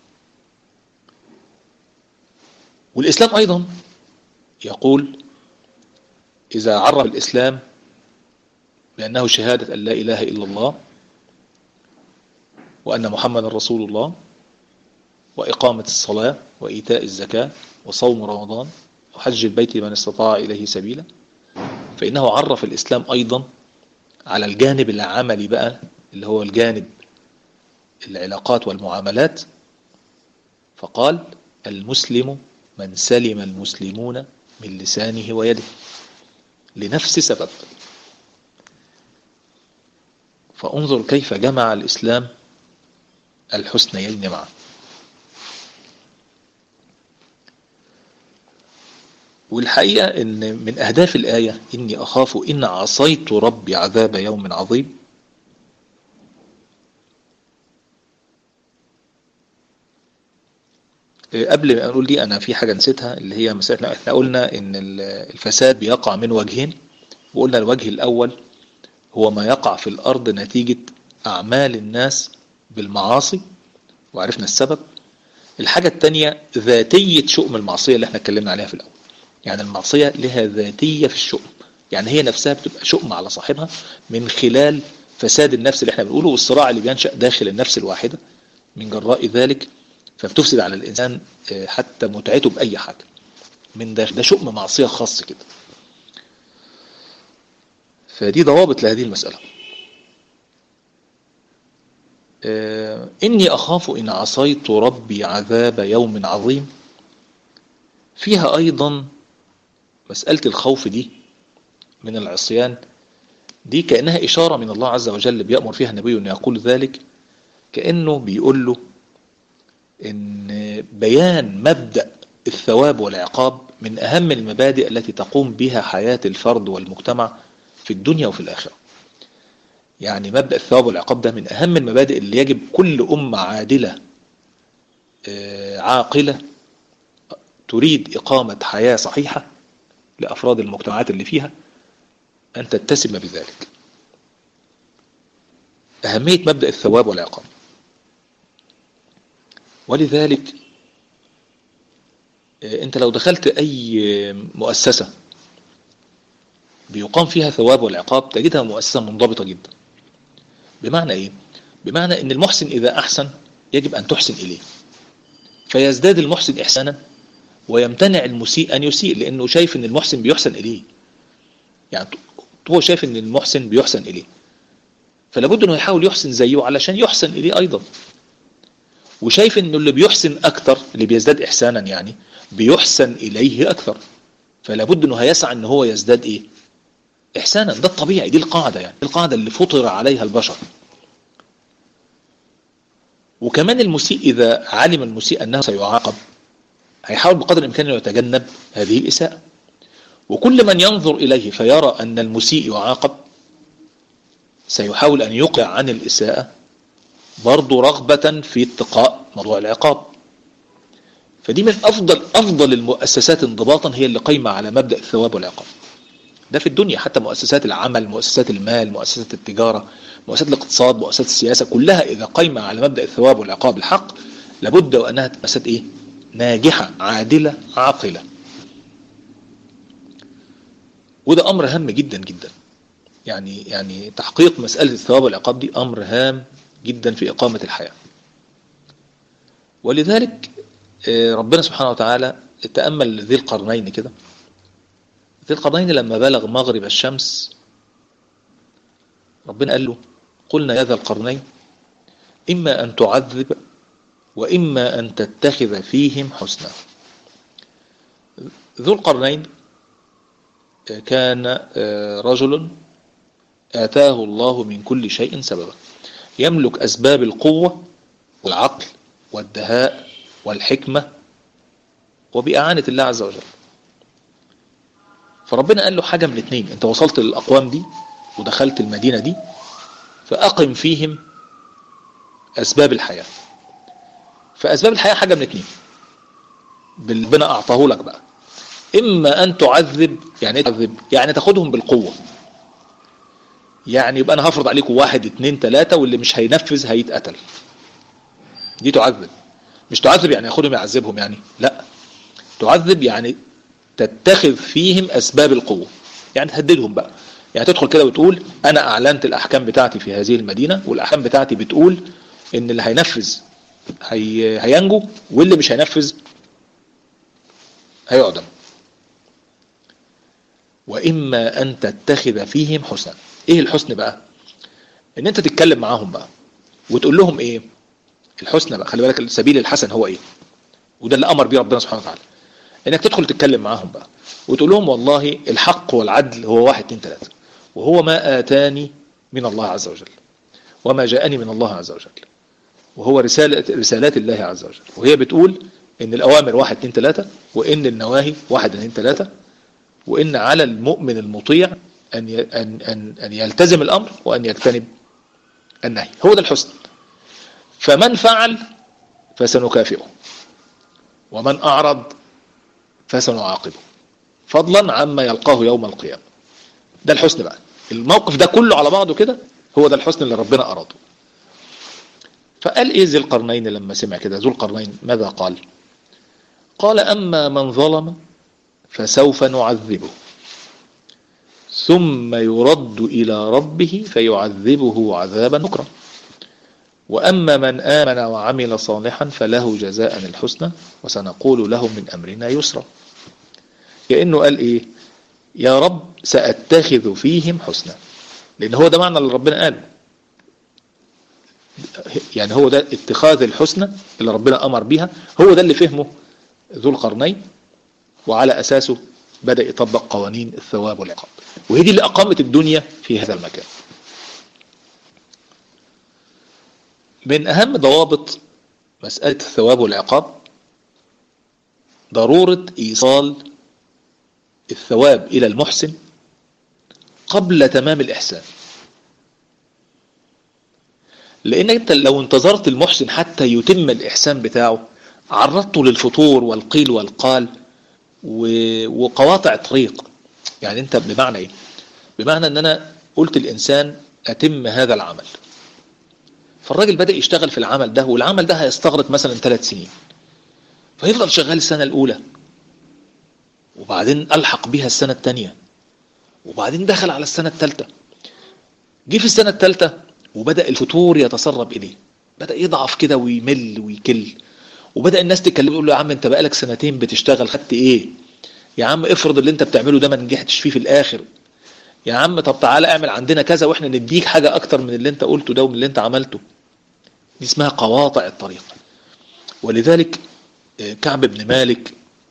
والإسلام أيضا يقول إذا عرف الإسلام بأنه شهادة أن لا إله إلا الله وأن محمد رسول الله وإقامة الصلاة وإيتاء الزكاة وصوم رمضان وحج البيت لمن استطاع إليه سبيلا فإنه عرف الإسلام أيضا على الجانب العملي بقى اللي هو الجانب العلاقات والمعاملات فقال المسلم من سلم المسلمون من لسانه ويده لنفس سبب فانظر كيف جمع الإسلام الحسنيين معا والحقيقة ان من اهداف الآية اني اخاف ان عصيت ربي عذاب يوم عظيم قبل ما نقول دي انا في حاجة نسيتها اللي هي مسألة احنا قلنا ان الفساد بيقع من وجهين وقلنا الوجه الاول هو ما يقع في الارض نتيجة اعمال الناس بالمعاصي وعرفنا السبب الحاجة التانية ذاتية شؤم المعصية اللي احنا اتكلمنا عليها في الاول يعني المعصية لها ذاتية في الشؤم يعني هي نفسها بتبقى شؤم على صاحبها من خلال فساد النفس اللي احنا بنقوله والصراع اللي بينشأ داخل النفس الواحدة من جراء ذلك فبتفسد على الإنسان حتى متعته بأي حاجة من ده, ده شؤم معصية خاص كده فدي ضوابط لهذه المسألة إني أخاف إن عصيت ربي عذاب يوم عظيم فيها أيضا مسألة الخوف دي من العصيان دي كأنها إشارة من الله عز وجل بيأمر فيها النبي أن يقول ذلك كأنه بيقول له ان بيان مبدأ الثواب والعقاب من اهم المبادئ التي تقوم بها حياة الفرد والمجتمع في الدنيا وفي الاخرة يعني مبدأ الثواب والعقاب ده من اهم المبادئ اللي يجب كل امة عادلة عاقلة تريد اقامة حياة صحيحة لافراد المجتمعات اللي فيها ان تتسم بذلك أهمية مبدأ الثواب والعقاب ولذلك انت لو دخلت اي مؤسسة بيقام فيها ثواب والعقاب تجدها مؤسسة منضبطة جدا بمعنى ايه بمعنى ان المحسن اذا احسن يجب ان تحسن اليه فيزداد المحسن احسانا ويمتنع المسيء ان يسيء لانه شايف ان المحسن بيحسن اليه يعني هو شايف ان المحسن بيحسن اليه فلا بد انه يحاول يحسن زيه علشان يحسن اليه ايضا وشايف انه اللي بيحسن اكتر اللي بيزداد احسانا يعني بيحسن اليه اكثر فلا بد انه هيسعى ان هو يزداد ايه احسانا ده الطبيعي دي القاعدة يعني القاعدة اللي فطر عليها البشر وكمان المسيء اذا علم المسيء انه سيعاقب هيحاول بقدر الامكان انه يتجنب هذه الاساءة وكل من ينظر اليه فيرى ان المسيء يعاقب سيحاول ان يقع عن الاساءة برضو رغبة في اتقاء موضوع العقاب فدي من أفضل أفضل المؤسسات انضباطا هي اللي قايمة على مبدأ الثواب والعقاب ده في الدنيا حتى مؤسسات العمل مؤسسات المال مؤسسات التجارة مؤسسات الاقتصاد مؤسسات السياسة كلها إذا قايمة على مبدأ الثواب والعقاب الحق لابد وأنها مؤسسات إيه ناجحة عادلة عاقلة وده أمر هام جدا جدا يعني يعني تحقيق مسألة الثواب والعقاب دي أمر هام جدا في إقامة الحياة ولذلك ربنا سبحانه وتعالى تأمل ذي القرنين كده ذي القرنين لما بلغ مغرب الشمس ربنا قال له قلنا يا ذا القرنين إما أن تعذب وإما أن تتخذ فيهم حسنا ذو القرنين كان رجل آتاه الله من كل شيء سببا يملك أسباب القوة والعقل والدهاء والحكمة وبإعانة الله عز وجل فربنا قال له حاجة من اتنين انت وصلت للأقوام دي ودخلت المدينة دي فأقم فيهم أسباب الحياة فأسباب الحياة حاجة من اتنين ربنا أعطاه لك بقى إما أن تعذب يعني تعذب يعني تاخدهم بالقوة يعني يبقى أنا هفرض عليكم واحد اتنين تلاتة واللي مش هينفذ هيتقتل دي تعذب مش تعذب يعني ياخدهم يعذبهم يعني لا تعذب يعني تتخذ فيهم أسباب القوة يعني تهددهم بقى يعني تدخل كده وتقول أنا أعلنت الأحكام بتاعتي في هذه المدينة والأحكام بتاعتي بتقول إن اللي هينفذ هي... هينجو واللي مش هينفذ هيعدم وإما أن تتخذ فيهم حسنا إيه الحسن بقى إن أنت تتكلم معاهم بقى وتقول لهم إيه الحسنى بقى خلي بالك السبيل الحسن هو إيه وده اللي أمر بيه ربنا سبحانه وتعالى انك تدخل تتكلم معاهم بقى وتقول لهم والله الحق والعدل هو واحد اتنين تلاتة وهو ما آتاني من الله عز وجل وما جاءني من الله عز وجل وهو رسالة رسالات الله عز وجل وهي بتقول ان الأوامر واحد اتنين تلاتة وان النواهي واحد اتنين تلاتة وان على المؤمن المطيع أن أن أن أن يلتزم الأمر وأن يجتنب النهي هو ده الحسن فمن فعل فسنكافئه ومن أعرض فسنعاقبه فضلا عما يلقاه يوم القيامة ده الحسن بقى الموقف ده كله على بعضه كده هو ده الحسن اللي ربنا أراده فقال إيه ذي القرنين لما سمع كده ذو القرنين ماذا قال قال أما من ظلم فسوف نعذبه ثم يرد إلى ربه فيعذبه عذابا نكرا وأما من آمن وعمل صالحا فله جزاء الحسنى وسنقول له من أمرنا يسرا كأنه قال إيه يا رب سأتخذ فيهم حسنا لأن هو ده معنى اللي ربنا قاله يعني هو ده اتخاذ الحسنى اللي ربنا أمر بها هو ده اللي فهمه ذو القرنين وعلى أساسه بدأ يطبق قوانين الثواب والعقاب وهي دي اللي أقامت الدنيا في هذا المكان من أهم ضوابط مسألة الثواب والعقاب ضرورة إيصال الثواب إلى المحسن قبل تمام الإحسان لأنك أنت لو انتظرت المحسن حتى يتم الإحسان بتاعه عرضته للفطور والقيل والقال وقواطع طريق يعني أنت بمعنى إيه بمعنى أن أنا قلت الإنسان أتم هذا العمل فالراجل بدأ يشتغل في العمل ده والعمل ده هيستغرق مثلا ثلاث سنين فيفضل شغال السنة الأولى وبعدين ألحق بيها السنة الثانية وبعدين دخل على السنة الثالثة جه في السنة الثالثة وبدأ الفتور يتسرب إليه بدأ يضعف كده ويمل ويكل وبدأ الناس تتكلم يقول له يا عم انت بقالك سنتين بتشتغل خدت ايه يا عم افرض اللي انت بتعمله ده ما نجحتش فيه في الاخر يا عم طب تعالى اعمل عندنا كذا واحنا نديك حاجة اكتر من اللي انت قلته ده ومن اللي انت عملته دي اسمها قواطع الطريق ولذلك كعب بن مالك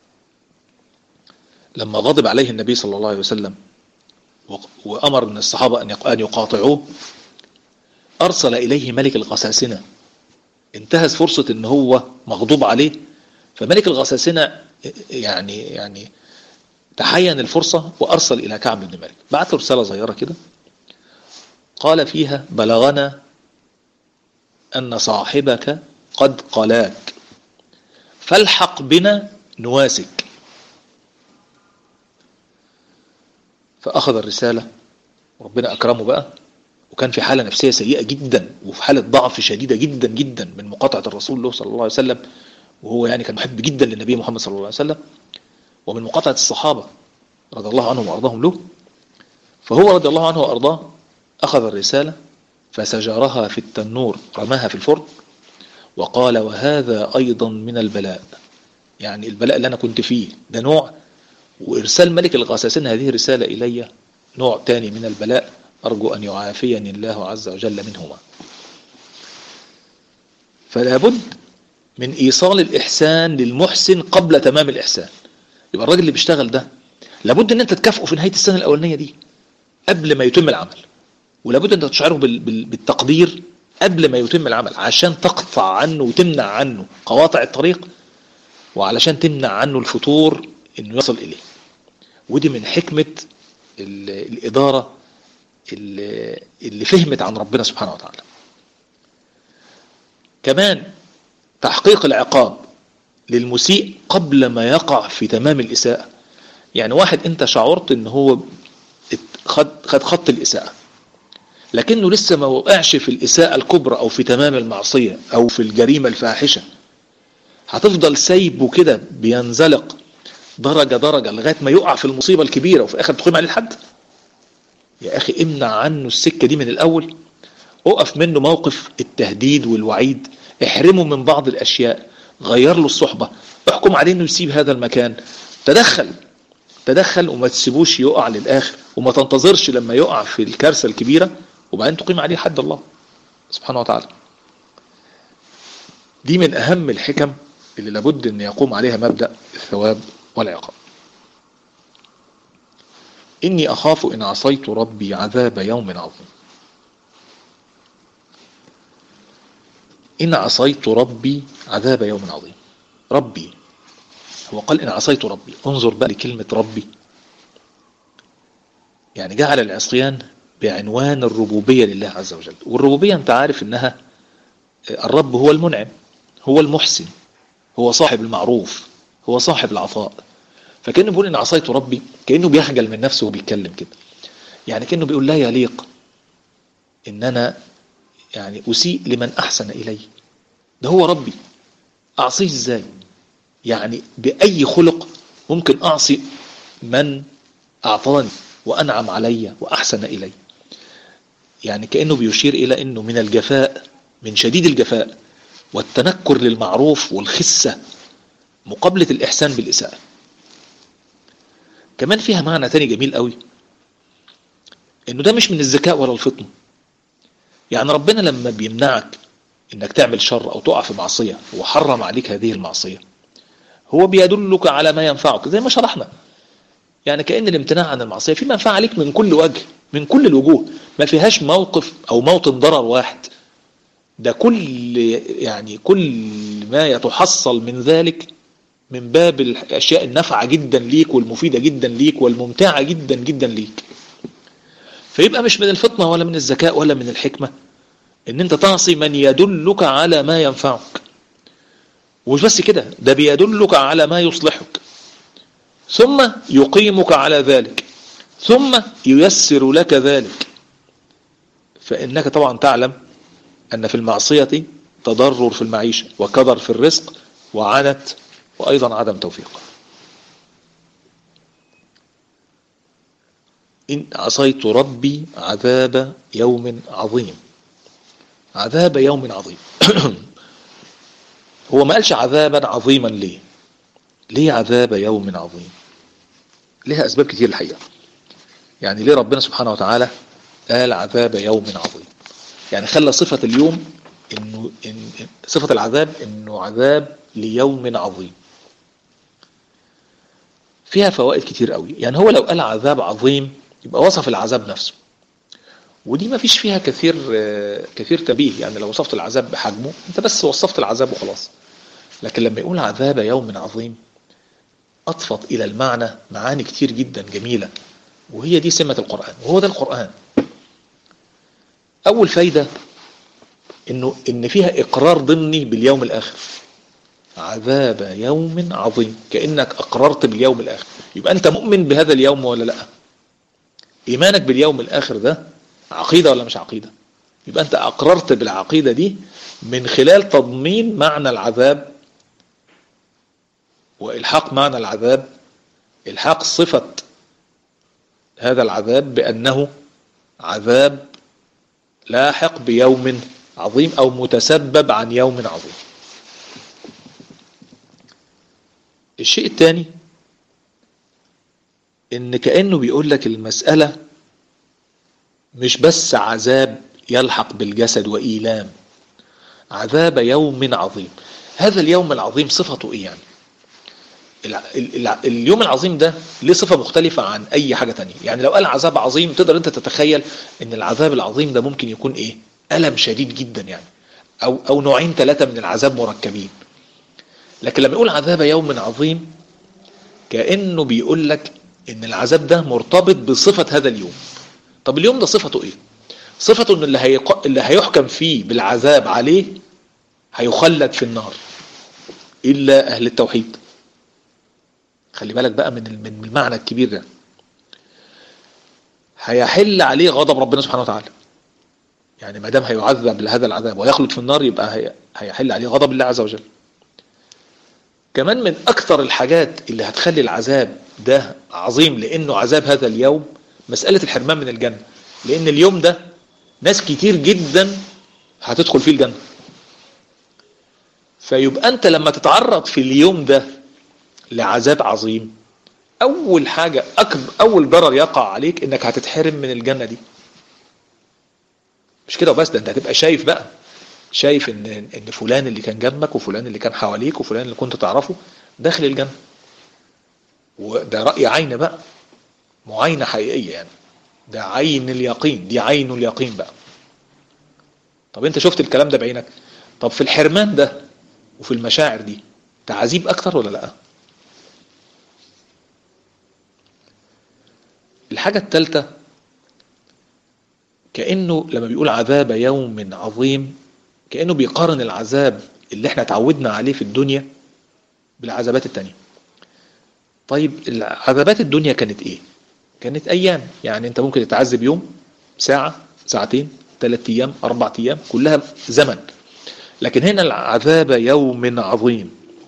لما غضب عليه النبي صلى الله عليه وسلم وأمر من الصحابة أن يقاطعوه أرسل إليه ملك الغساسنة انتهز فرصة ان هو مغضوب عليه فملك الغساسنة يعني يعني تحين الفرصة وأرسل إلى كعب بن مالك بعث له رسالة صغيرة كده قال فيها بلغنا أن صاحبك قد قلاك فالحق بنا نواسك فأخذ الرسالة وربنا أكرمه بقى وكان في حالة نفسية سيئة جدا وفي حالة ضعف شديدة جدا جدا من مقاطعة الرسول له صلى الله عليه وسلم وهو يعني كان محب جدا للنبي محمد صلى الله عليه وسلم ومن مقاطعة الصحابة رضي الله عنهم وأرضاهم له فهو رضي الله عنه وأرضاه أخذ الرسالة فسجرها في التنور رماها في الفرن وقال وهذا أيضا من البلاء يعني البلاء اللي أنا كنت فيه ده نوع وإرسال ملك الغساسين هذه الرسالة إلي نوع تاني من البلاء أرجو أن يعافيني الله عز وجل منهما فلا بد من إيصال الإحسان للمحسن قبل تمام الإحسان يبقى الراجل اللي بيشتغل ده لابد أن أنت تكافئه في نهاية السنة الأولانية دي قبل ما يتم العمل ولابد أن تشعره بالتقدير قبل ما يتم العمل عشان تقطع عنه وتمنع عنه قواطع الطريق وعلشان تمنع عنه الفتور انه يصل اليه ودي من حكمة الإدارة اللي فهمت عن ربنا سبحانه وتعالى كمان تحقيق العقاب للمسيء قبل ما يقع في تمام الإساءة يعني واحد انت شعرت ان هو خد, خد خط الإساءة لكنه لسه ما وقعش في الإساءة الكبرى أو في تمام المعصية أو في الجريمة الفاحشة هتفضل سايبه كده بينزلق درجة درجة لغاية ما يقع في المصيبة الكبيرة وفي آخر تقيم عليه الحد يا أخي امنع عنه السكة دي من الأول اقف منه موقف التهديد والوعيد احرمه من بعض الأشياء غير له الصحبة احكم عليه انه يسيب هذا المكان تدخل تدخل وما تسيبوش يقع للآخر وما تنتظرش لما يقع في الكارثة الكبيرة وبعدين تقيم عليه حد الله سبحانه وتعالى دي من أهم الحكم اللي لابد أن يقوم عليها مبدأ الثواب والعقاب إني أخاف إن عصيت ربي عذاب يوم عظيم إن عصيت ربي عذاب يوم عظيم ربي هو قال إن عصيت ربي انظر بقى لكلمة ربي يعني جعل العصيان بعنوان الربوبية لله عز وجل والربوبية انت عارف انها الرب هو المنعم هو المحسن هو صاحب المعروف هو صاحب العطاء فكأنه بيقول إن عصيت ربي كأنه بيخجل من نفسه وبيتكلم كده يعني كأنه بيقول لا يليق إن أنا يعني أسيء لمن أحسن إلي ده هو ربي أعصيه إزاي يعني بأي خلق ممكن أعصي من أعطاني وأنعم علي وأحسن إلي يعني كأنه بيشير إلى أنه من الجفاء من شديد الجفاء والتنكر للمعروف والخسة مقابلة الإحسان بالإساءة كمان فيها معنى تاني جميل قوي انه ده مش من الذكاء ولا الفطن يعني ربنا لما بيمنعك انك تعمل شر او تقع في معصية وحرم عليك هذه المعصية هو بيدلك على ما ينفعك زي ما شرحنا يعني كأن الامتناع عن المعصية في منفعة عليك من كل وجه من كل الوجوه ما فيهاش موقف او موطن ضرر واحد ده كل يعني كل ما يتحصل من ذلك من باب الأشياء النافعة جدا ليك والمفيدة جدا ليك والممتعة جدا جدا ليك فيبقى مش من الفطنة ولا من الذكاء ولا من الحكمة ان انت تعصي من يدلك على ما ينفعك ومش بس كده ده بيدلك على ما يصلحك ثم يقيمك على ذلك ثم ييسر لك ذلك فإنك طبعا تعلم أن في المعصية تضرر في المعيشة وكدر في الرزق وعنت وأيضا عدم توفيق إن عصيت ربي عذاب يوم عظيم عذاب يوم عظيم هو ما قالش عذابا عظيما ليه ليه عذاب يوم عظيم لها أسباب كتير الحقيقة يعني ليه ربنا سبحانه وتعالى قال عذاب يوم عظيم يعني خلى صفة اليوم إنه إن صفة العذاب إنه عذاب ليوم عظيم فيها فوائد كتير قوي يعني هو لو قال عذاب عظيم يبقى وصف العذاب نفسه ودي ما فيش فيها كثير كثير تبيه يعني لو وصفت العذاب بحجمه انت بس وصفت العذاب وخلاص لكن لما يقول عذاب يوم عظيم أضفت إلى المعنى معاني كتير جدا جميلة وهي دي سمة القرآن وهو ده القرآن أول فايدة إنه إن فيها إقرار ضمني باليوم الآخر عذاب يوم عظيم كأنك أقررت باليوم الآخر يبقى أنت مؤمن بهذا اليوم ولا لا إيمانك باليوم الآخر ده عقيدة ولا مش عقيدة يبقى أنت أقررت بالعقيدة دي من خلال تضمين معنى العذاب وإلحاق معنى العذاب إلحاق صفة هذا العذاب بأنه عذاب لاحق بيوم عظيم أو متسبب عن يوم عظيم الشيء الثاني ان كأنه بيقول لك المسألة مش بس عذاب يلحق بالجسد وإيلام عذاب يوم عظيم هذا اليوم العظيم صفته ايه يعني اليوم العظيم ده ليه صفة مختلفة عن اي حاجة تانية يعني لو قال عذاب عظيم تقدر انت تتخيل ان العذاب العظيم ده ممكن يكون ايه ألم شديد جدا يعني او, أو نوعين ثلاثة من العذاب مركبين لكن لما يقول عذاب يوم عظيم كأنه بيقول لك ان العذاب ده مرتبط بصفة هذا اليوم طب اليوم ده صفته ايه صفته ان اللي, هيق... اللي هيحكم فيه بالعذاب عليه هيخلد في النار الا اهل التوحيد خلي بالك بقى من من المعنى الكبير ده هيحل عليه غضب ربنا سبحانه وتعالى يعني ما دام هيعذب لهذا العذاب ويخلد في النار يبقى هي... هيحل عليه غضب الله عز وجل كمان من اكثر الحاجات اللي هتخلي العذاب ده عظيم لانه عذاب هذا اليوم مسألة الحرمان من الجنة لان اليوم ده ناس كتير جدا هتدخل فيه الجنة فيبقى انت لما تتعرض في اليوم ده لعذاب عظيم اول حاجة أكبر اول ضرر يقع عليك انك هتتحرم من الجنة دي مش كده وبس ده انت هتبقى شايف بقى شايف ان ان فلان اللي كان جنبك وفلان اللي كان حواليك وفلان اللي كنت تعرفه داخل الجنة وده رأي عين بقى معاينة حقيقية يعني ده عين اليقين دي عين اليقين بقى طب انت شفت الكلام ده بعينك طب في الحرمان ده وفي المشاعر دي تعذيب اكتر ولا لا الحاجة الثالثة كأنه لما بيقول عذاب يوم عظيم كأنه بيقارن العذاب اللي احنا تعودنا عليه في الدنيا بالعذابات التانية طيب العذابات الدنيا كانت ايه كانت ايام يعني انت ممكن تتعذب يوم ساعة ساعتين ثلاث ايام اربع ايام كلها زمن لكن هنا العذاب يوم عظيم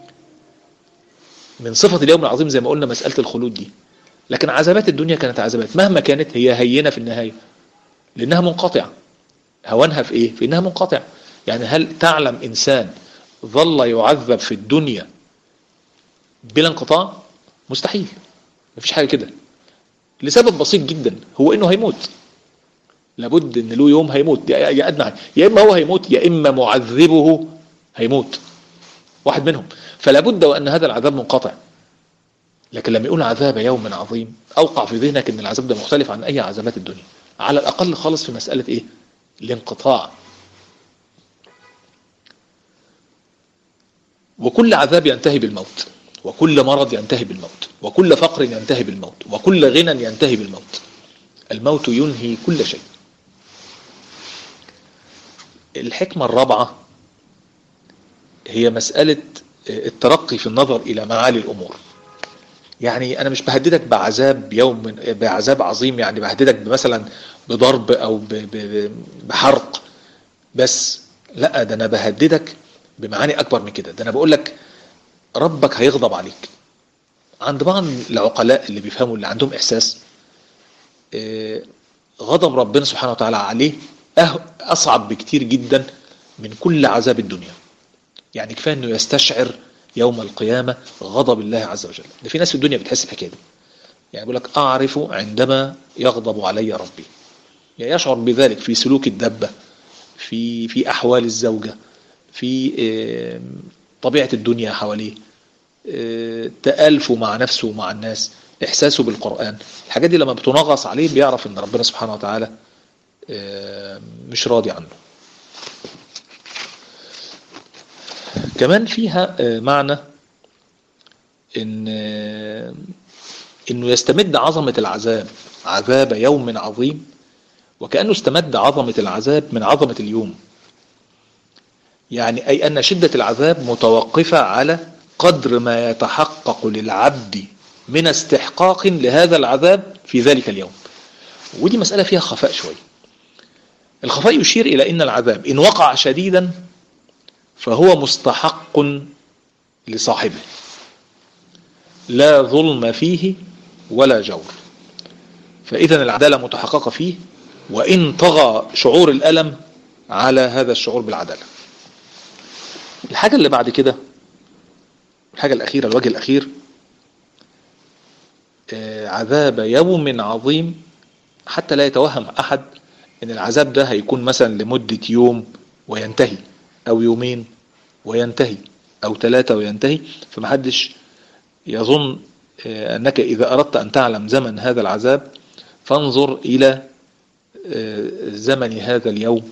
من صفة اليوم العظيم زي ما قلنا مسألة الخلود دي لكن عذابات الدنيا كانت عذابات مهما كانت هي هينة في النهاية لانها منقطعة هوانها في ايه في انها منقطعة يعني هل تعلم انسان ظل يعذب في الدنيا بلا انقطاع مستحيل مفيش حاجة كده لسبب بسيط جدا هو انه هيموت لابد ان له يوم هيموت يا ادنى يا اما هو هيموت يا اما معذبه هيموت واحد منهم فلا بد وان هذا العذاب منقطع لكن لما يقول عذاب يوم عظيم اوقع في ذهنك ان العذاب ده مختلف عن اي عذابات الدنيا على الاقل خالص في مسألة ايه الانقطاع وكل عذاب ينتهي بالموت وكل مرض ينتهي بالموت وكل فقر ينتهي بالموت وكل غنى ينتهي بالموت الموت ينهي كل شيء الحكمة الرابعة هي مسألة الترقي في النظر إلى معالي الأمور يعني أنا مش بهددك بعذاب يوم بعذاب عظيم يعني بهددك مثلا بضرب أو بحرق بس لا ده انا بهددك بمعاني اكبر من كده ده انا بقول لك ربك هيغضب عليك عند بعض العقلاء اللي بيفهموا اللي عندهم احساس آه، غضب ربنا سبحانه وتعالى عليه أه- اصعب بكتير جدا من كل عذاب الدنيا يعني كفايه انه يستشعر يوم القيامه غضب الله عز وجل ده في ناس في الدنيا بتحس الحكايه دي يعني بيقول لك اعرف عندما يغضب علي ربي يعني يشعر بذلك في سلوك الدبه في في احوال الزوجه في آه، طبيعه الدنيا حواليه آه، تألفه مع نفسه ومع الناس إحساسه بالقرآن الحاجات دي لما بتنغص عليه بيعرف أن ربنا سبحانه وتعالى آه، مش راضي عنه كمان فيها آه، معنى إن آه، إنه يستمد عظمة العذاب عذاب يوم عظيم وكأنه استمد عظمة العذاب من عظمة اليوم يعني أي أن شدة العذاب متوقفة على قدر ما يتحقق للعبد من استحقاق لهذا العذاب في ذلك اليوم ودي مسألة فيها خفاء شوي الخفاء يشير إلى أن العذاب إن وقع شديدا فهو مستحق لصاحبه لا ظلم فيه ولا جور فإذا العدالة متحققة فيه وإن طغى شعور الألم على هذا الشعور بالعدالة الحاجة اللي بعد كده الحاجة الأخيرة الوجه الأخير آه، عذاب يوم عظيم حتى لا يتوهم أحد أن العذاب ده هيكون مثلا لمدة يوم وينتهي أو يومين وينتهي أو ثلاثة وينتهي فمحدش يظن آه، أنك إذا أردت أن تعلم زمن هذا العذاب فانظر إلى آه، زمن هذا اليوم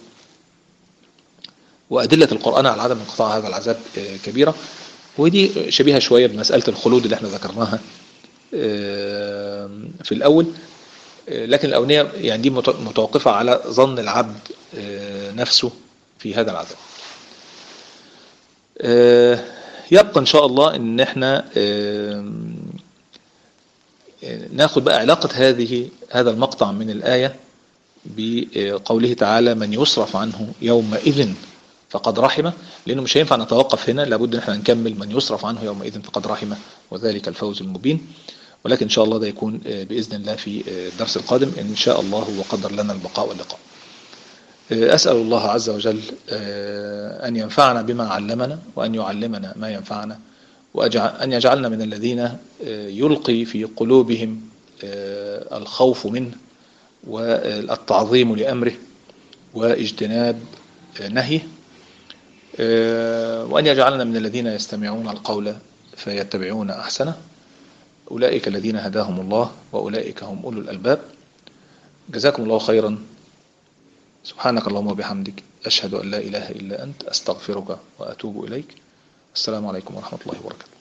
وأدلة القرآن على عدم انقطاع هذا العذاب آه، كبيرة ودي شبيهة شوية بمسألة الخلود اللي احنا ذكرناها آه، في الأول آه، لكن الأولانية يعني دي مت- متوقفة على ظن العبد آه، نفسه في هذا العذاب آه، يبقى إن شاء الله إن احنا آه، آه، ناخد بقى علاقة هذه هذا المقطع من الآية بقوله تعالى من يصرف عنه يومئذ فقد رحمه لأنه مش هينفع نتوقف هنا لابد ان احنا نكمل من يصرف عنه يومئذ فقد رحمه وذلك الفوز المبين ولكن إن شاء الله ده يكون آه، بإذن الله في آه، الدرس القادم إن شاء الله وقدر لنا البقاء واللقاء آه، أسأل الله عز وجل آه، أن ينفعنا بما علمنا وأن يعلمنا ما ينفعنا وأن يجعلنا من الذين آه، يلقي في قلوبهم آه، الخوف منه والتعظيم لأمره واجتناب آه، نهيه آه، وأن يجعلنا من الذين يستمعون القول فيتبعون أحسنه أولئك الذين هداهم الله وأولئك هم أولو الألباب جزاكم الله خيرا سبحانك اللهم وبحمدك أشهد أن لا إله إلا أنت أستغفرك وأتوب إليك السلام عليكم ورحمة الله وبركاته